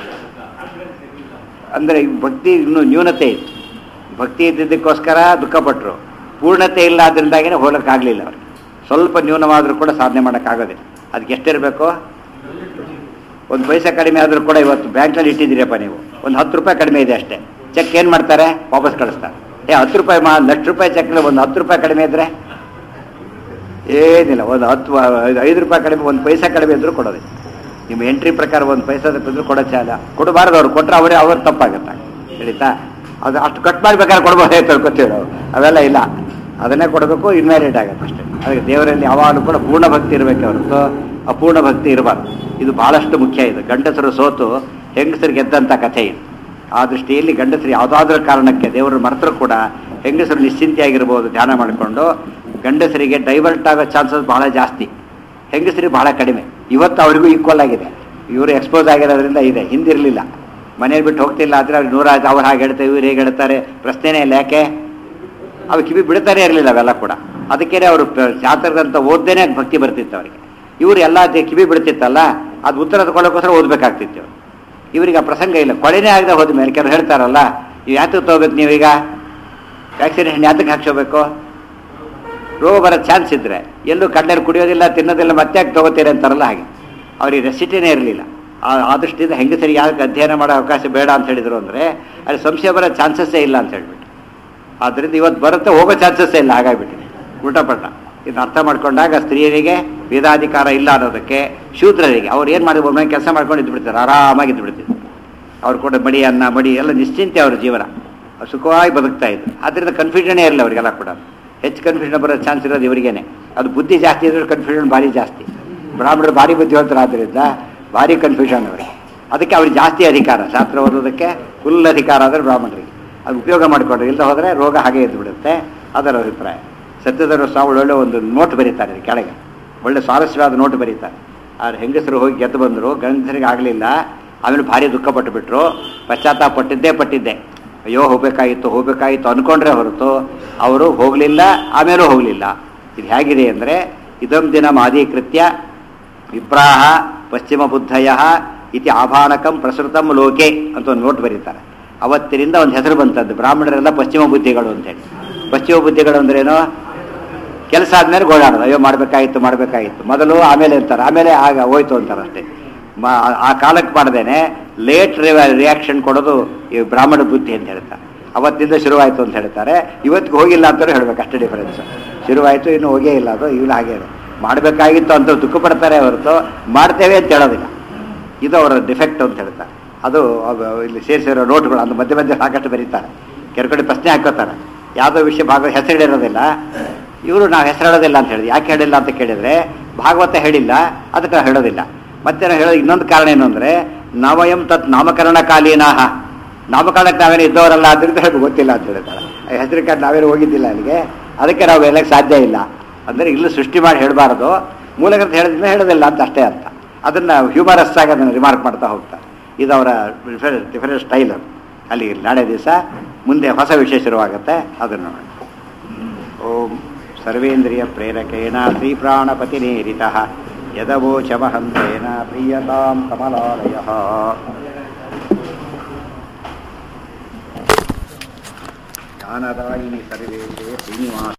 S1: ಅಂದರೆ ಈ ಭಕ್ತಿ ಇನ್ನೂ ನ್ಯೂನತೆ ಇತ್ತು ಭಕ್ತಿ ಇದ್ದಿದ್ದಕ್ಕೋಸ್ಕರ ದುಃಖಪಟ್ಟರು ಪೂರ್ಣತೆ ಇಲ್ಲ ಅದರಿಂದಾಗಿನೇ ಹೋಗಲಿಕ್ಕಾಗಲಿಲ್ಲ ಅವ್ರಿಗೆ ಸ್ವಲ್ಪ ನ್ಯೂನವಾದರೂ ಕೂಡ ಸಾಧನೆ ಮಾಡೋಕ್ಕಾಗೋದಿಲ್ಲ ಅದಕ್ಕೆ ಎಷ್ಟಿರಬೇಕು ಒಂದು ಪೈಸೆ ಕಡಿಮೆ ಆದರೂ ಕೂಡ ಇವತ್ತು ಬ್ಯಾಂಕ್ನಲ್ಲಿ ಇಟ್ಟಿದ್ದೀರಪ್ಪ ನೀವು ಒಂದು ಹತ್ತು ರೂಪಾಯಿ ಕಡಿಮೆ ಇದೆ ಅಷ್ಟೇ ಚೆಕ್ ಏನು ಮಾಡ್ತಾರೆ ವಾಪಸ್ ಕಳಿಸ್ತಾರೆ ಏ ಹತ್ತು ರೂಪಾಯಿ ಮಾ ಲಕ್ಷ ರೂಪಾಯಿ ಚೆಕ್ ಒಂದು ಹತ್ತು ರೂಪಾಯಿ ಕಡಿಮೆ ಇದ್ರೆ ಏನಿಲ್ಲ ಒಂದು ಹತ್ತು ಐದು ರೂಪಾಯಿ ಕಡಿಮೆ ಒಂದು ಪೈಸಾ ಕಡಿಮೆ ಇದ್ರೂ ಕೊಡೋದಿಲ್ಲ ನಿಮ್ಮ ಎಂಟ್ರಿ ಪ್ರಕಾರ ಒಂದು ಪೈಸಾ ಇದ್ರೂ ಕೊಡೋ ಚಾಲ ಕೊಡಬಾರ್ದು ಅವ್ರು ಕೊಟ್ಟರೆ ಅವರೇ ಅವ್ರ ತಪ್ಪಾಗುತ್ತೆ ಹೇಳಿತಾ ಅದು ಅಷ್ಟು ಕಟ್ ಮಾಡ್ಬೇಕಾದ್ರೆ ಕೊಡ್ಬೋದೇ ತಿಳ್ಕೊತೀವಿ ನಾವು ಅವೆಲ್ಲ ಇಲ್ಲ ಅದನ್ನೇ ಕೊಡಬೇಕು ಇನ್ವ್ಯಾಲಿಡ್ ಆಗುತ್ತೆ ಅಷ್ಟೇ ಅದಕ್ಕೆ ದೇವರಲ್ಲಿ ಯಾವಾಗಲೂ ಕೂಡ ಪೂರ್ಣ ಭಕ್ತಿ ಇರಬೇಕು ಹೊರತು ಅಪೂರ್ಣ ಭಕ್ತಿ ಇರಬಾರ್ದು ಇದು ಬಹಳಷ್ಟು ಮುಖ್ಯ ಇದು ಗಂಡಸರು ಸೋತು ಹೆಂಗಸರು ಗೆದ್ದಂಥ ಕಥೆ ಇದು ಆ ದೃಷ್ಟಿಯಲ್ಲಿ ಗಂಡಸರು ಯಾವುದಾದ್ರೂ ಕಾರಣಕ್ಕೆ ದೇವರು ಮರೆತರೂ ಕೂಡ ಹೆಂಗಸರು ನಿಶ್ಚಿಂತೆಯಾಗಿರ್ಬೋದು ಧ್ಯಾನ ಮಾಡಿಕೊಂಡು ಗಂಡಸರಿಗೆ ಡೈವರ್ಟ್ ಆಗೋ ಚಾನ್ಸಸ್ ಬಹಳ ಜಾಸ್ತಿ ಹೆಂಗಸರಿಗೆ ಬಹಳ ಕಡಿಮೆ ಇವತ್ತು ಅವರಿಗೂ ಈಕ್ವಲ್ ಆಗಿದೆ ಇವರು ಎಕ್ಸ್ಪೋಸ್ ಆಗಿರೋದ್ರಿಂದ ಇದೆ ಹಿಂದಿರಲಿಲ್ಲ ಮನೇಲಿ ಬಿಟ್ಟು ಹೋಗ್ತಿಲ್ಲ ಆದರೆ ಅವ್ರು ನೂರ ಅವ್ರು ಹಾಗೆ ಹೇಳ್ತಾರೆ ಇವ್ರು ಹೇಗೆ ಹೇಳ್ತಾರೆ ಪ್ರಶ್ನೆನೇ ಇಲ್ಲ ಯಾಕೆ ಅವು ಕಿವಿ ಬಿಡ್ತಾನೆ ಇರಲಿಲ್ಲ ಅವೆಲ್ಲ ಕೂಡ ಅದಕ್ಕೇನೆ ಅವರು ಶಾಸ್ತ್ರದಂತ ಓದ್ದೇನೆ ಭಕ್ತಿ ಬರ್ತಿತ್ತು ಅವರಿಗೆ ಇವರು ಎಲ್ಲ ದೆ- ಕಿವಿ ಬಿಡ್ತಿತ್ತಲ್ಲ ಅದು ಉತ್ತರ ತಗೊಳ್ಳೋಕ್ಕೋಸ್ಕರ ಓದ್ಬೇಕಾಗ್ತಿತ್ತು ಇವ್ರು. ಇವರಿಗೆ ಆ ಪ್ರಸಂಗ ಇಲ್ಲ ಕೊಳೆನೇ ಆಗದೆ ಹೋದ ಮೇಲೆ ಕೆಲವರು ಹೇಳ್ತಾರಲ್ಲ ನೀವು ಯಾತಕ್ಕೆ ತಗೋಬೇಕು ನೀವೀಗ ವ್ಯಾಕ್ಸಿನೇಷನ್ ಯಾತಕ್ಕೆ ಹಾಕ್ಸೋಬೇಕು ರೋಗ ಬರೋ ಚಾನ್ಸ್ ಇದ್ರೆ ಎಲ್ಲೂ ಕಣ್ಣಲ್ಲಿ ಕುಡಿಯೋದಿಲ್ಲ ತಿನ್ನೋದಿಲ್ಲ ಮತ್ತೆ ಯಾಕೆ ತಗೋತೀರಿ ಅಂತಾರಲ್ಲ ಹಾಗೆ ಅವ್ರಿಗೆ ರೆಸಿಟಿನೇ ಇರಲಿಲ್ಲ ಆ ದೃಷ್ಟಿಯಿಂದ ಹೆಂಗಸರಿಗೆ ಯಾಕೆ ಅಧ್ಯಯನ ಮಾಡೋ ಅವಕಾಶ ಬೇಡ ಅಂತ ಹೇಳಿದ್ರು ಅಂದರೆ ಅಲ್ಲಿ ಸಂಶಯ ಬರೋ ಚಾನ್ಸಸ್ಸೇ ಇಲ್ಲ ಅಂತ ಹೇಳ್ಬಿಟ್ಟು ಆದ್ದರಿಂದ ಇವತ್ತು ಬರುತ್ತೆ ಹೋಗೋ ಚಾನ್ಸಸ್ಸೇ ಇಲ್ಲ ಹಾಗಾಗ್ಬಿಟ್ಟಿದೆ ಉಲ್ಟಪಟ್ಟ ಇದನ್ನ ಅರ್ಥ ಮಾಡ್ಕೊಂಡಾಗ ಸ್ತ್ರೀಯರಿಗೆ ವೇದಾಧಿಕಾರ ಇಲ್ಲ ಅನ್ನೋದಕ್ಕೆ ಶೂದ್ರರಿಗೆ ಅವ್ರು ಏನು ಮಾಡಿ ಒಮ್ಮೆ ಕೆಲಸ ಮಾಡ್ಕೊಂಡು ಇದ್ದು ಬಿಡ್ತಾರೆ ಆರಾಮಾಗಿ ಇದ್ದು ಬಿಡ್ತಿದ್ರು ಅವ್ರು ಕೂಡ ಮಡಿ ಅನ್ನ ಮಡಿ ಎಲ್ಲ ನಿಶ್ಚಿಂತೆ ಅವ್ರ ಜೀವನ ಅವ್ರು ಸುಖವಾಗಿ ಬದುಕ್ತಾ ಇದ್ರು ಅದರಿಂದ ಕನ್ಫ್ಯೂಷನೇ ಇರಲಿಲ್ಲ ಅವರಿಗೆಲ್ಲ ಕೂಡ ಹೆಚ್ಚು ಕನ್ಫ್ಯೂಷನ್ ಬರೋ ಚಾನ್ಸ್ ಇರೋದು ಇವರಿಗೇನೆ ಅದು ಬುದ್ಧಿ ಜಾಸ್ತಿ ಇದ್ರೆ ಕನ್ಫ್ಯೂಷನ್ ಭಾರಿ ಜಾಸ್ತಿ ಬ್ರಾಹ್ಮಣರು ಭಾರಿ ಬುದ್ಧಿವಂತರಾದ್ರಿಂದ ಭಾರಿ ಕನ್ಫ್ಯೂಷನ್ ಅವರಿಗೆ ಅದಕ್ಕೆ ಅವ್ರಿಗೆ ಜಾಸ್ತಿ ಅಧಿಕಾರ ಶಾಸ್ತ್ರ ಓದೋದಕ್ಕೆ ಫುಲ್ ಅಧಿಕಾರ ಆದರೆ ಬ್ರಾಹ್ಮಣರಿಗೆ ಅದು ಉಪಯೋಗ ಮಾಡಿಕೊಂಡ್ರೆ ಇಲ್ಲದೆ ಹೋದರೆ ರೋಗ ಹಾಗೆ ಎದ್ದು ಬಿಡುತ್ತೆ ಅದರ ಅಭಿಪ್ರಾಯ ಸತ್ಯಧರ್ಮ ಸ್ವಾಮಿ ಒಳ್ಳೆ ಒಂದು ನೋಟ್ ಬರೀತಾರೆ ಇಲ್ಲಿ ಕೆಳಗೆ ಒಳ್ಳೆ ಸ್ವಾರಸ್ಯವಾದ ನೋಟ್ ಬರೀತಾರೆ ಆದ್ರೆ ಹೆಂಗಸರು ಹೋಗಿ ಗೆದ್ದು ಬಂದರು ಗಂಡಸರಿಗೆ ಆಗಲಿಲ್ಲ ಆಮೇಲೆ ಭಾರಿ ದುಃಖ ಪಟ್ಟು ಬಿಟ್ರು ಪಶ್ಚಾತ್ತಾಪ ಪಟ್ಟಿದ್ದೇ ಪಟ್ಟಿದ್ದೆ ಅಯ್ಯೋ ಹೋಗ್ಬೇಕಾಗಿತ್ತು ಹೋಗ್ಬೇಕಾಗಿತ್ತು ಅನ್ಕೊಂಡ್ರೆ ಹೊರತು ಅವರು ಹೋಗಲಿಲ್ಲ ಆಮೇಲೂ ಹೋಗಲಿಲ್ಲ ಇದು ಹೇಗಿದೆ ಅಂದರೆ ಇದಂ ದಿನ ಮಾದೀಕೃತ್ಯ ವಿಪ್ರಾಹ ಪಶ್ಚಿಮ ಬುದ್ಧಯ ಇತಿ ಆಭಾಣಕಂ ಪ್ರಸೃತಂ ಲೋಕೆ ಅಂತ ಒಂದು ನೋಟ್ ಬರೀತಾರೆ ಅವತ್ತಿನಿಂದ ಒಂದು ಹೆಸರು ಬಂತದ್ದು ಬ್ರಾಹ್ಮಣರೆಲ್ಲ ಪಶ್ಚಿಮ ಬುದ್ಧಿಗಳು ಅಂತೇಳಿ ಪಶ್ಚಿಮ ಬುದ್ಧಿಗಳು ಅಂದ್ರೇನು ಕೆಲಸ ಆದ್ಮೇಲೆ ಗೋಳಾಡೋದು ಅಯ್ಯೋ ಮಾಡಬೇಕಾಗಿತ್ತು ಮಾಡಬೇಕಾಗಿತ್ತು ಮೊದಲು ಆಮೇಲೆ ಅಂತಾರೆ ಆಮೇಲೆ ಆಗ ಹೋಯ್ತು ಅಂತಾರೆ ಅಷ್ಟೇ ಮ- ಆ ಕಾಲಕ್ಕೆ ಮಾಡ್ದೇನೆ ಲೇಟ್ ರಿಯಾಕ್ಷನ್ ಕೊಡೋದು ಈ ಬ್ರಾಹ್ಮಣ ಬುದ್ಧಿ ಅಂತ ಹೇಳ್ತಾರೆ ಅವತ್ತಿಂದ ಶುರುವಾಯಿತು ಅಂತ ಹೇಳ್ತಾರೆ ಇವತ್ತಿಗೆ ಹೋಗಿಲ್ಲ ಅಂತಲೂ ಹೇಳ್ಬೇಕು ಅಷ್ಟೇ ಡಿಫರೆನ್ಸ್ ಶುರುವಾಯಿತು ಇನ್ನು ಹೋಗೇ ಇಲ್ಲ ಅದು ಇವ್ನು ಹಾಗೆ ಇದೆ. ಮಾಡಬೇಕಾಗಿತ್ತು ಅಂತ ದುಃಖ ಪಡ್ತಾರೆ ಹೊರತು ಮಾಡ್ತೇವೆ ಅಂತ ಹೇಳೋದಿಲ್ಲ ಇದು ಅವರ ಡಿಫೆಕ್ಟ್ ಅಂತ ಹೇಳ್ತಾರೆ ಅದು ಅವ- ಇಲ್ಲಿ ಸೇರಿಸಿರೋ ನೋಟ್ಗಳು ಅದು ಮಧ್ಯೆ ಮಧ್ಯೆ ಸಾಕಷ್ಟು ಬರೀತಾರೆ ಕೆಲವು ಕಡೆ ಪ್ರಶ್ನೆ ಹಾಕೋತಾರೆ ಯಾವುದೋ ವಿಷಯ ಭಾಗವತ ಹೆಸರಿಡಿರೋದಿಲ್ಲ ಇವರು ನಾವು ಹೆಸರಿಡೋದಿಲ್ಲ ಅಂತ ಹೇಳಿದ್ವಿ ಯಾಕೆ ಹೇಳಿಲ್ಲ ಅಂತ ಕೇಳಿದ್ರೆ ಭಾಗವತ ಹೇಳಿಲ್ಲ ಅದಕ್ಕೆ ನಾವು ಹೇಳೋದಿಲ್ಲ ಮತ್ತೆ ನಾವು ಹೇಳೋದು ಇನ್ನೊಂದು ಕಾರಣ ಏನು ಅಂದರೆ ನವಯಂ ತತ್ ನಾಮಕರಣ ಕಾಲೀನಾಹ ನಾಮಕರಣಕ್ಕೆ ನಾವೇನು ಇದ್ದವರಲ್ಲ ಅದರಿಂದ ಹೇಳಿ ಗೊತ್ತಿಲ್ಲ ಅಂತ ಹೇಳ್ತಾರೆ ಹೆಸರಿಕಾರ್ಡ್ ನಾವೇನು ಹೋಗಿದ್ದಿಲ್ಲ ಅಲ್ಲಿಗೆ ಅದಕ್ಕೆ ನಾವು ಹೇಳಕ್ಕೆ ಸಾಧ್ಯ ಇಲ್ಲ ಅಂದರೆ ಇಲ್ಲಿ ಸೃಷ್ಟಿ ಮಾಡಿ ಹೇಳಬಾರದು ಮೂಲಗ್ರಂಥ ಹೇಳಿದ್ರೆ ಹೇಳೋದಿಲ್ಲ ಅಂತ ಅಷ್ಟೇ ಅರ್ಥ ಅದನ್ನು ಹ್ಯೂಮರಸ್ ಆಗಿ ಅದನ್ನು ರಿಮಾರ್ಕ್ ಮಾಡ್ತಾ ಹೋಗ್ತಾರೆ ಇದು ಅವರ ಡಿಫರೆಂಟ್ ಸ್ಟೈಲ್ ಅದು ಅಲ್ಲಿ ನಾಳೆ ದಿವಸ ಮುಂದೆ ಹೊಸ ವಿಷಯ ಶುರುವಾಗುತ್ತೆ ಅದನ್ನು ನೋಡಿ ಓಂ ಸರ್ವೇಂದ್ರಿಯ ಪ್ರೇರಕೇಣ ಶ್ರೀಪ್ರಾಣಪತಿನೇರಿತ ಯದವೋಚಮಹಂತೇನ ಪ್ರೀಯತಾಂ ಕಮಲಾಲಯ ಜ್ಞಾನದಾಯಿನಿ ಸರ್ವೇಶೇ ಶ್ರೀನಿವಾಸ